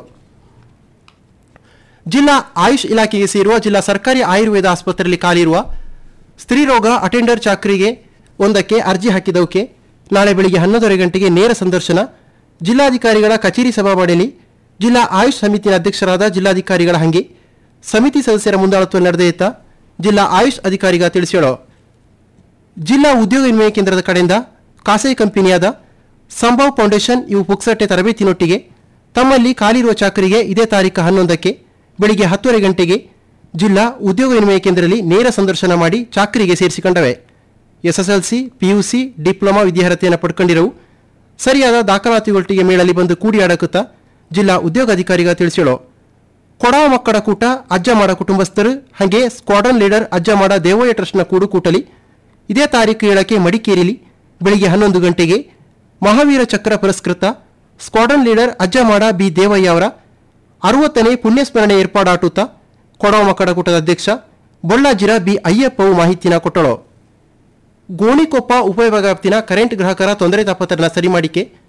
ಜಿಲ್ಲಾ ಆಯುಷ್ ಇಲಾಖೆಗೆ ಸೇರುವ ಜಿಲ್ಲಾ ಸರ್ಕಾರಿ ಆಯುರ್ವೇದ ಆಸ್ಪತ್ರೆಯಲ್ಲಿ ಖಾಲಿರುವ ಸ್ತ್ರೀರೋಗ ಅಟೆಂಡರ್ ಚಾಕರಿಗೆ ಒಂದಕ್ಕೆ ಅರ್ಜಿ ಹಾಕಿದವಕ್ಕೆ ನಾಳೆ ಬೆಳಿಗ್ಗೆ ಹನ್ನೊಂದರ ಗಂಟೆಗೆ ನೇರ ಸಂದರ್ಶನ ಜಿಲ್ಲಾಧಿಕಾರಿಗಳ ಕಚೇರಿ ಸಭಾವಾಡಿಯಲ್ಲಿ ಜಿಲ್ಲಾ ಆಯುಷ್ ಸಮಿತಿಯ ಅಧ್ಯಕ್ಷರಾದ ಜಿಲ್ಲಾಧಿಕಾರಿಗಳ ಹಂಗೆ ಸಮಿತಿ ಸದಸ್ಯರ ಮುಂದಾಳತ್ವ ನಡೆದೆಯುತ್ತ ಜಿಲ್ಲಾ ಆಯುಷ್ ಅಧಿಕಾರಿಗ ತಿಳಿಸ್ಯಾಳು ಜಿಲ್ಲಾ ಉದ್ಯೋಗ ವಿನಿಮಯ ಕೇಂದ್ರದ ಕಡೆಯಿಂದ ಖಾಸಗಿ ಕಂಪನಿಯಾದ ಸಂಭವ್ ಫೌಂಡೇಶನ್ ಇವು ಪುಕ್ಸಟ್ಟೆ ತರಬೇತಿನೊಟ್ಟಿಗೆ ತಮ್ಮಲ್ಲಿ ಖಾಲಿರುವ ಚಾಕರಿಗೆ ಇದೇ ತಾರೀಕು ಹನ್ನೊಂದಕ್ಕೆ ಬೆಳಿಗ್ಗೆ ಹತ್ತುವರೆ ಗಂಟೆಗೆ ಜಿಲ್ಲಾ ಉದ್ಯೋಗ ವಿನಿಮಯ ಕೇಂದ್ರದಲ್ಲಿ ನೇರ ಸಂದರ್ಶನ ಮಾಡಿ ಚಾಕರಿಗೆ ಸೇರಿಸಿಕೊಂಡವೆ ಎಸ್ಎಸ್ಎಲ್ಸಿ ಪಿಯುಸಿ ಡಿಪ್ಲೊಮಾ ವಿದ್ಯಾರ್ಹತೆಯನ್ನು ಪಡ್ಕೊಂಡಿರವು ಸರಿಯಾದ ದಾಖಲಾತಿಗಳೊಟ್ಟಿಗೆ ಮೇಳಲ್ಲಿ ಬಂದು ಕೂಡಿಯಾಡಕುತ್ತಾ ಜಿಲ್ಲಾ ಉದ್ಯೋಗಾಧಿಕಾರಿಗ ತಿಳಿಸ್ಯಾಳು ಕೊಡವ ಮಕ್ಕಳ ಕೂಟ ಅಜ್ಜ ಮಾಡ ಕುಟುಂಬಸ್ಥರು ಹಾಗೆ ಸ್ಕ್ವಾಡನ್ ಲೀಡರ್ ಅಜ್ಜ ಮಾಡ ದೇವಯ್ಯ ಟ್ರಸ್ಟ್ನ ಕೂಡು ಕೂಟಲಿ ಇದೇ ತಾರೀಕು ಏಳಕ್ಕೆ ಮಡಿಕೇರಿಲಿ ಬೆಳಿಗ್ಗೆ ಹನ್ನೊಂದು ಗಂಟೆಗೆ ಮಹಾವೀರ ಚಕ್ರ ಪುರಸ್ಕೃತ ಸ್ಕ್ವಾಡನ್ ಲೀಡರ್ ಅಜ್ಜ ಮಾಡ ಬಿ ದೇವಯ್ಯ ಅವರ ಅರವತ್ತನೇ ಪುಣ್ಯಸ್ಮರಣೆ ಏರ್ಪಾಡಾಟುತ್ತಾ ಕೊಡವ ಮಕ್ಕಳ ಕೂಟದ ಅಧ್ಯಕ್ಷ ಬೊಳ್ಳಾಜಿರ ಬಿ ಅಯ್ಯಪ್ಪವು ಮಾಹಿತಿನ ಕೊಟ್ಟಳು ಗೋಣಿಕೊಪ್ಪ ಉಪವಿಭಾಗ ವ್ಯಾಪ್ತಿನ ಕರೆಂಟ್ ಗ್ರಾಹಕರ ತೊಂದರೆ ತಾಪತ್ರನ ಸರಿ ಮಾಡಿಕೆ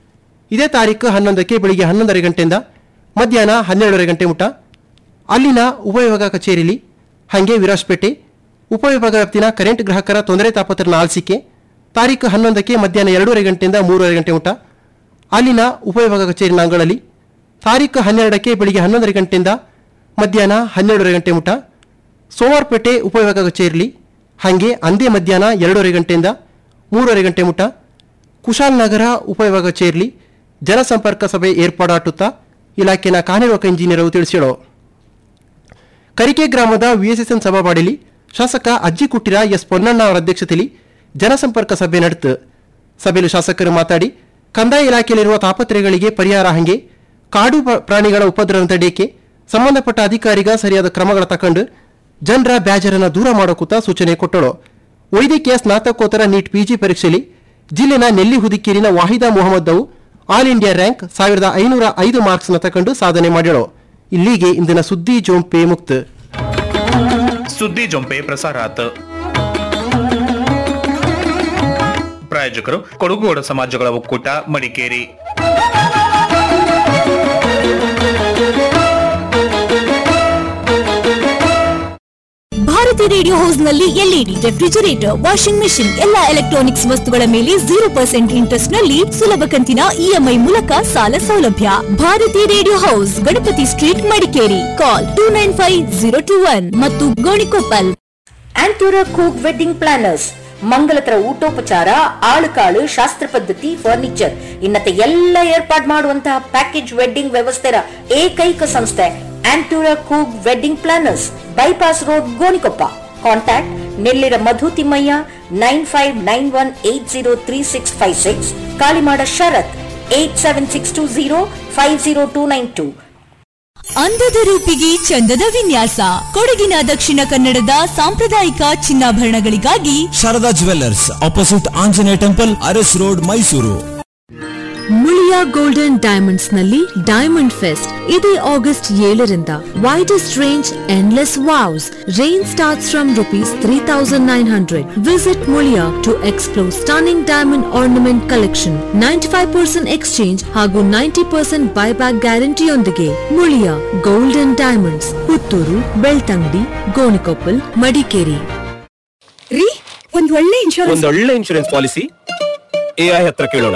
ಇದೇ ತಾರೀಕು ಹನ್ನೊಂದಕ್ಕೆ ಬೆಳಿಗ್ಗೆ ಹನ್ನೊಂದರ ಗಂಟೆಯಿಂದ ಮಧ್ಯಾಹ್ನ ಹನ್ನೆರಡರ ಗಂಟೆ ಮುಟ ಅಲ್ಲಿನ ಉಪವಿಭಾಗ ಕಚೇರಿಲಿ ಹಾಗೆ ವಿರಾಜ್ಪೇಟೆ ಉಪವಿಭಾಗ ವ್ಯಾಪ್ತಿನ ಕರೆಂಟ್ ಗ್ರಾಹಕರ ತೊಂದರೆ ತಾಪತ್ರನ ಆಲಿಸಿಕೆ ತಾರೀಕು ಹನ್ನೊಂದಕ್ಕೆ ಮಧ್ಯಾಹ್ನ ಎರಡೂವರೆ ಗಂಟೆಯಿಂದ ಮೂರುವರೆ ಗಂಟೆ ಮುಟ ಅಲ್ಲಿನ ಉಪವಿಭಾಗ ಕಚೇರಿನ ಅಂಗಳಲ್ಲಿ ತಾರೀಕು ಹನ್ನೆರಡಕ್ಕೆ ಬೆಳಿಗ್ಗೆ ಹನ್ನೊಂದರ ಗಂಟೆಯಿಂದ ಮಧ್ಯಾಹ್ನ ಹನ್ನೆರಡೂವರೆ ಗಂಟೆ ಮುಟ ಸೋಮವಾರಪೇಟೆ ಉಪವಿಭಾಗ ಕಚೇರಿಲಿ ಹಾಗೆ ಅಂದೇ ಮಧ್ಯಾಹ್ನ ಎರಡೂವರೆ ಗಂಟೆಯಿಂದ ಮೂರುವರೆ ಗಂಟೆ ಮುಟ ಕುಶಾಲನಗರ ಉಪವಿಭಾಗ ಕಚೇರಿಲಿ ಜನಸಂಪರ್ಕ ಸಭೆ ಏರ್ಪಾಡಾಟುತ್ತಾ ಇಲಾಖೆನ ಕಾರ್ಯನಿರ್ವಾಹಕ ಇಂಜಿನಿಯರ್ ತಿಳಿಸಿದರು ಕರಿಕೆ ಗ್ರಾಮದ ವಿಎಸ್ಎಸ್ಎನ್ ಸಭಾವಾಡಿಲಿ ಶಾಸಕ ಅಜ್ಜಿ ಕುಟ್ಟಿರ ಎಸ್ ಪೊನ್ನಣ್ಣ ಅವರ ಅಧ್ಯಕ್ಷತೆಯಲ್ಲಿ ಜನಸಂಪರ್ಕ ಸಭೆ ನಡೆತು ಸಭೆಯಲ್ಲಿ ಶಾಸಕರು ಮಾತಾಡಿ ಕಂದಾಯ ಇಲಾಖೆಯಲ್ಲಿರುವ ತಾಪತ್ರೆಗಳಿಗೆ ಪರಿಹಾರ ಹಂಗೆ ಕಾಡು ಪ- ಪ್ರಾಣಿಗಳ ಉಪದ್ರವ ತಡೆಯಕ್ಕೆ ಸಂಬಂಧಪಟ್ಟ ಅಧಿಕಾರಿಗ ಸರಿಯಾದ ಕ್ರಮಗಳ ತಕೊಂಡು ಜನರ ಬ್ಯಾಜರನ್ನ ದೂರ ಮಾಡೋಕೂತ ಸೂಚನೆ ಕೊಟ್ಟಳು ವೈದ್ಯಕೀಯ ಸ್ನಾತಕೋತ್ತರ ನೀಟ್ ಪಿಜಿ ಪರೀಕ್ಷೆಯಲ್ಲಿ ಜಿಲ್ಲೆನ ನೆಲ್ಲಿ ಹುದಿಕೇರಿನ ವಾಹಿದಾ ಮೊಹಮ್ಮದ್ ಅವು ಆಲ್ ಇಂಡಿಯಾ ರ್ಯಾಂಕ್ ಸಾವಿರದ ಐನೂರ ಐದು ಮಾರ್ಕ್ಸ್ನ ತಕೊಂಡು ಸಾಧನೆ ಮಾಡಿದಳು ಇಲ್ಲಿಗೆ ಇಂದಿನ ಸುದ್ದಿ ಜೋಂಪೆ ಮುಕ್ತ ಸುದ್ದಿ ಜೊಂಪೆ ಪ್ರಸಾರಾತ್ ಪ್ರಾಯೋಜಕರು ಕೊಡಗುಗೌಡ ಸಮಾಜಗಳ ಒಕ್ಕೂಟ ಮಡಿಕೇರಿ ಭಾರತಿ ರೇಡಿಯೋ ಹೌಸ್ ನಲ್ಲಿ ಎಲ್ಇಡಿ ರೆಫ್ರಿಜರೇಟರ್ ವಾಷಿಂಗ್ ಮೆಷಿನ್ ಎಲ್ಲಾ ಎಲೆಕ್ಟ್ರಾನಿಕ್ಸ್ ವಸ್ತುಗಳ ಮೇಲೆ ಜೀರೋ ಪರ್ಸೆಂಟ್ ಇಂಟ್ರೆಸ್ಟ್ ನಲ್ಲಿ ಸುಲಭ ಕಂತಿನ ಇಎಂಐ ಮೂಲಕ ಸಾಲ ಸೌಲಭ್ಯ Bharathi radio house Ganapathi street Madikeri call two nine five zero two one ಮತ್ತು ಗೋಣಿಕೊಪ್ಪಲ್ ಆಂಟೂರ ಕೂಕ್ ವೆಡ್ಡಿಂಗ್ ಪ್ಲಾನರ್ಸ್ ಮಂಗಲತರ ಊಟೋಪಚಾರ ಆಳುಕಾಳು ಶಾಸ್ತ್ರ ಪದ್ಧತಿ ಫರ್ನಿಚರ್ ಇನ್ನತೆ ಎಲ್ಲ ಏರ್ಪಾಡು ಮಾಡುವಂತಹ ಪ್ಯಾಕೇಜ್ ವೆಡ್ಡಿಂಗ್ ವ್ಯವಸ್ಥೆಯ ಏಕೈಕ ಸಂಸ್ಥೆ ಆಂಟೂರ ಕೂಗ್ wedding planners bypass road Gonikoppa contact Nellira Madhu Thimmaiah nine five nine one eight zero three six five six Kalimada Sharath eight seven six two zero five zero two nine two ಅಂದದ ರೂಪಿಗೆ ಚಂದದ ವಿನ್ಯಾಸ ಕೊಡಗಿನ ದಕ್ಷಿಣ ಕನ್ನಡದ ಸಾಂಪ್ರದಾಯಿಕ ಚಿನ್ನಾಭರಣಗಳಿಗಾಗಿ Sharada jewellers opposite Anjaneya temple Aras road Mysuru Muliya golden diamonds ನಲ್ಲಿ ಡೈಮಂಡ್ ಫೆಸ್ಟ್ ಇದೇ ಆಗಸ್ಟ್ ಏಳರಿಂದ widest range endless wows range starts from rupees three thousand nine hundred visit Muliya to explore stunning diamond ornament collection ninety five percent exchange ಹಾಗೂ ninety percent buyback ಗ್ಯಾರಂಟಿಯೊಂದಿಗೆ Muliya golden diamonds Puttur Belthangady Gonikoppal Madikeri ರೀ ಒಂದ್ ಒಳ್ಳೆ insurance ಒಂದೊಳ್ಳೆ insurance policy AI ಹತ್ರ ಕೇಳೋಣ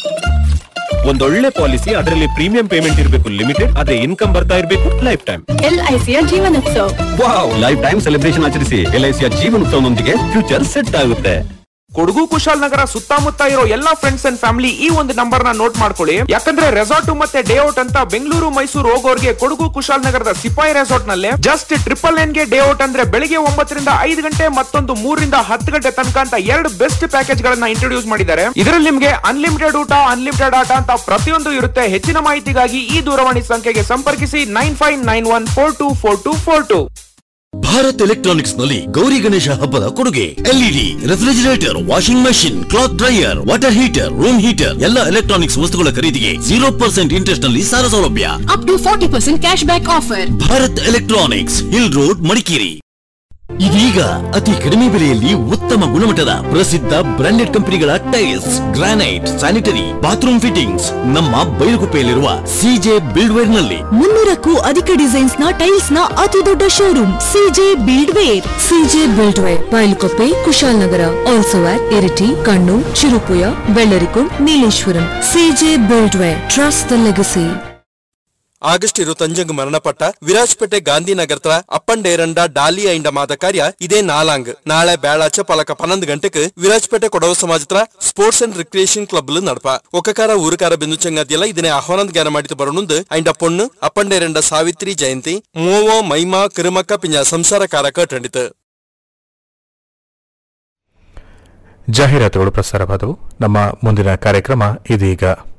ಒಂದೊಳ್ಳೆ policy ಅದರಲ್ಲಿ ಪ್ರೀಮಿಯಂ ಪೇಮೆಂಟ್ ಇರಬೇಕು ಲಿಮಿಟೆಡ್ ಅದೇ ಇನ್ಕಮ್ ಬರ್ತಾ ಇರಬೇಕು ಲೈಫ್ ಟೈಮ್ ಎಲ್ ಐ ಸಿಯ ಜೀವನೋತ್ಸವ ವಾವ್ ಲೈಫ್ ಟೈಮ್ ಸೆಲೆಬ್ರೇಷನ್ ಆಚರಿಸಿ ಎಲ್ಐಸಿಯ ಜೀವನೋತ್ಸವದೊಂದಿಗೆ ಫ್ಯೂಚರ್ ಸೆಟ್ ಆಗುತ್ತೆ ಕೊಡಗು ಕುಶಾಲನಗರ ಸುತ್ತಮುತ್ತ ಇರೋ ಎಲ್ಲಾ ಫ್ರೆಂಡ್ಸ್ ಅಂಡ್ ಫ್ಯಾಮಿಲಿ ಈ ಒಂದು ನಂಬರ್ ನ ನೋಟ್ ಮಾಡ್ಕೊಳ್ಳಿ ಯಾಕಂದ್ರೆ ರೆಸಾರ್ಟ್ ಮತ್ತೆ ಡೇ ಔಟ್ ಅಂತ ಬೆಂಗಳೂರು ಮೈಸೂರು ಹೋಗೋರ್ಗೆ ಕೊಡಗು ಕುಶಾಲನಗರದ ಸಿಪಾಯಿ ರೆಸಾರ್ಟ್ ನಲ್ಲಿ ಜಸ್ಟ್ ಟ್ರಿಪಲ್ ನೈನ್ ಗೆ ಡೇ ಔಟ್ ಅಂದ್ರೆ ಬೆಳಿಗ್ಗೆ ಒಂಬತ್ತರಿಂದ ಐದು ಗಂಟೆ ಮತ್ತೊಂದು ಮೂರರಿಂದ ಹತ್ತು ಗಂಟೆ ತನಕ ಅಂತ ಎರಡು ಬೆಸ್ಟ್ ಪ್ಯಾಕೇಜ್ ಗಳನ್ನ ಇಂಟ್ರೊಡ್ಯೂಸ್ ಮಾಡಿದ್ದಾರೆ ಇದರಲ್ಲಿ ನಿಮ್ಗೆ ಅನ್ಲಿಮಿಟೆಡ್ ಊಟ ಅನ್ಲಿಮಿಟೆಡ್ ಆಟ ಅಂತ ಪ್ರತಿಯೊಂದು ಇರುತ್ತೆ ಹೆಚ್ಚಿನ ಮಾಹಿತಿಗಾಗಿ ಈ ದೂರವಾಣಿ ಸಂಖ್ಯೆಗೆ ಸಂಪರ್ಕಿಸಿ nine five nine one four two four two four two Bharat electronics ನಲ್ಲಿ ಗೌರಿ ಗಣೇಶ ಹಬ್ಬದ ಕೊಡುಗೆ LED refrigerator washing machine cloth dryer water heater room heater ಎಲ್ಲ ಎಲೆಕ್ಟ್ರಾನಿಕ್ಸ್ ವಸ್ತುಗಳ ಖರೀದಿಗೆ ಜೀರೋ ಪರ್ಸೆಂಟ್ ಇಂಟ್ರೆಸ್ಟ್ ನಲ್ಲಿ ಸಾಲ ಸೌಲಭ್ಯ up to forty percent cash back offer Bharat electronics hill road Madikeri ಇದೀಗ ಅತಿ ಕಡಿಮೆ ಬೆಲೆಯಲ್ಲಿ ಉತ್ತಮ ಗುಣಮಟ್ಟದ ಪ್ರಸಿದ್ಧ ಬ್ರಾಂಡೆಡ್ ಕಂಪನಿಗಳ tiles granite sanitary bathroom fittings ನಮ್ಮ ಬೈಲುಗುಪ್ಪೆಯಲ್ಲಿರುವ ಸಿಜೆ ಬಿಲ್ಡ್ವೇರ್ ನಲ್ಲಿ ಮುನ್ನೂರಕ್ಕೂ ಅಧಿಕ ಡಿಸೈನ್ಸ್ ನ ಟೈಲ್ಸ್ ನ ಅತಿ ದೊಡ್ಡ showroom CJ buildware CJ buildware Bylakuppe Kushalnagar also at Iritty Kannur Cherupuzha Vellarikund Nileshwaram CJ buildware trust the legacy August ഇരുപത്തഞ്ച് മരണപ്പെട്ട വിരാജ്പേട്ടെ ഗാന്ധിനഗരത്ര അപ്പണ്ടേരണ്ട ഡാലി അയിന്റെ മാതക്കാര്യ ഇതേ നാലാങ്ക് നാളെ വ്യാഴാഴ്ച പലക പന്ത്രണ്ട് ഗಂಟೆಗೆ ವಿರಾಜ್ಪೇಟೆ ಕೊಡವ ಸಮಾಜತ್ರ ಸ್ಪೋರ್ಟ್ಸ್ ಅಂಡ್ ರಿಕ್ರಿಯೇಷನ್ ಕ್ಲಬ್ ನಡಪ ಒಕ್ಕಕಾರ ಊರುಕಾರ ಬಿಂದು ಚಂಗತಿಯಲ್ಲ ಇದನ್ನೇ ಆಹ್ವಾನ ಜ್ಞಾನ ಮಾಡಿತು ಬರೋಣುಂದು ಅయింಡ ಪೊಣ್ಣು ಅಪ್ಪಂಡೇರಂಡ ಸಾವಿತ್ರಿ ಜಯಂತಿ ಮೂವೋ ಮೈಮಾ ಕಿರುಮಕ್ಕ ಪಿಂಜ ಸಂಸಾರ ಕಾರಕ ಟಂಡಿತು ಜಾಹೀರಾತುಗಳು ಪ್ರಸಾರವಾದವು ನಮ್ಮ ಮುಂದಿನ ಕಾರ್ಯಕ್ರಮ ಇದೀಗ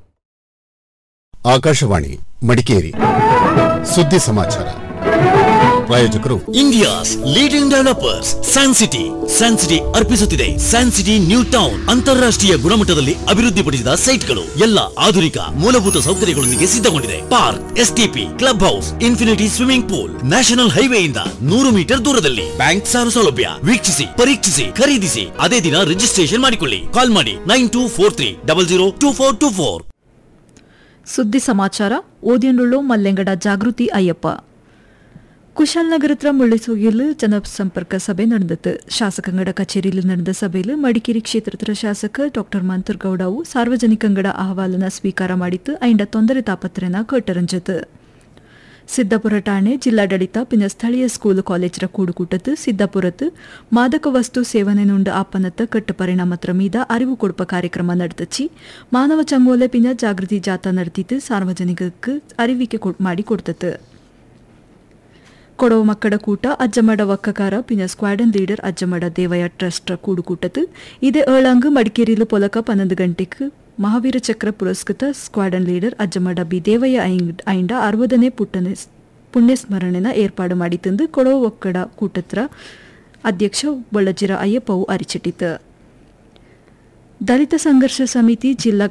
ಆಕಾಶವಾಣಿ ಮಡಿಕೇರಿ ಸುದ್ದಿ ಸಮಾಚಾರ ಪ್ರಾಯೋಜಕರು India's leading developers San City San City ಅರ್ಪಿಸುತ್ತಿದೆ ಸ್ಯಾನ್ ಸಿಟಿ ನ್ಯೂ ಟೌನ್ ಅಂತಾರಾಷ್ಟ್ರೀಯ ಗುಣಮಟ್ಟದಲ್ಲಿ ಅಭಿವೃದ್ಧಿಪಡಿಸಿದ ಸೈಟ್ಗಳು ಎಲ್ಲ ಆಧುನಿಕ ಮೂಲಭೂತ ಸೌಕರ್ಯಗಳೊಂದಿಗೆ ಸಿದ್ಧಗೊಂಡಿದೆ park STP club house infinity swimming pool national ಹೈವೇಯಿಂದ ನೂರು ಮೀಟರ್ ದೂರದಲ್ಲಿ ಬ್ಯಾಂಕ್ ಸಾಲ ಸೌಲಭ್ಯ ವೀಕ್ಷಿಸಿ ಪರೀಕ್ಷಿಸಿ ಖರೀದಿಸಿ ಅದೇ ದಿನ ರಿಜಿಸ್ಟ್ರೇಷನ್ ಮಾಡಿಕೊಳ್ಳಿ ಕಾಲ್ ಮಾಡಿ nine two four three double zero two four two four ಸುದ್ದಿ ಸಮಾಚಾರ ಓದಿಯಂಡುಳ್ಳು ಮಲ್ಲೆಂಗಡ ಜಾಗೃತಿ ಅಯ್ಯಪ್ಪ ಕುಶಾಲನಗರ ಹತ್ರ ಮುಳ್ಳಿಸೋಗಿಲು ಜನಸಂಪರ್ಕ ಸಭೆ ನಡೆದಿತ್ತು ಶಾಸಕಾಂಗಡ ಕಚೇರಿಯಲ್ಲಿ ನಡೆದ ಸಭೆಯಲ್ಲಿ ಮಡಿಕೇರಿ ಕ್ಷೇತ್ರದ ಶಾಸಕ ಡಾಕ್ಟರ್ ಮಂತರ್ಗೌಡವು ಸಾರ್ವಜನಿಕಂಗಡ ಅಹವಾಲನ ಸ್ವೀಕಾರ ಮಾಡಿತ್ತು ಐಂಡ ತೊಂದರೆ ತಾಪತ್ರೆನ ಕಟ್ಟರಂಜತು ಸಿದ್ದಾಪುರ ಠಾಣೆ ಜಿಲ್ಲಾಡಳಿತ ಪಿನ ಸ್ಥಳೀಯ ಸ್ಕೂಲ್ ಕಾಲೇಜರ ಕೂಡುಕೂಟತ್ತು ಸಿದ್ದಾಪುರത്ത് ಮಾದಕ ವಸ್ತು ಸೇವನೆ ನುಂಡ ಆಪನತ್ತ ಕಟ್ಟು ಪರಿಣಾಮತ್ರ ಮೀದ ಅರಿವು ಕೊಡುಪ ಕಾರ್ಯಕ್ರಮ ನಡೆದಚ್ಚಿ ಮಾನವ ಚಂಗೋಲೆ ಪಿನ ಜಾಗೃತಿ ಜಾಥಾ ನಡೆದಿದ್ದು ಸಾರ್ವಜನಿಕಕ್ಕೆ ಅರಿವಿಕೆ ಕೊಡ್- ಮಾಡಿ ಕೊಡ್ತತ್ತು ಕೊಡವ ಮಕ್ಕಳ ಕೂಟ ಅಜ್ಜಮಡ ಒಕ್ಕಕಾರ ಪಿನ squadron leader Ajjamada Devaiah trust ಕೂಡುಕೂಟತ್ತು ಇದೇ ಏಳಂಗ್ ಮಡಿಕೇರಿಲು ಪೊಲಕ ಪನ್ನೊಂದು ಗಂಟೆಗೆ ಮಹಾವೀರ ಚಕ್ರ ಪುರಸ್ಕೃತ squadron leader Ajjamada B Devaiah ಐಂಡ್- ಐಂಡ ಅರವದನೇ ಪುಟ್ಟನೆ ಪುಣ್ಯಸ್ಮರಣೆನ ಏರ್ಪಾಡು ಮಾಡಿತಂದು ಕೊಡವ ಒಕ್ಕಡ ಕೂಟತ್ರ ಅಧ್ಯಕ್ಷ ಬಳ್ಳಜಿರ ಅಯ್ಯಪ್ಪವು ಅರಿಚಿಟ್ಟಿತು ದಲಿತ ಸಂಘರ್ಷ ಸಮಿತಿ ಜಿಲ್ಲಾ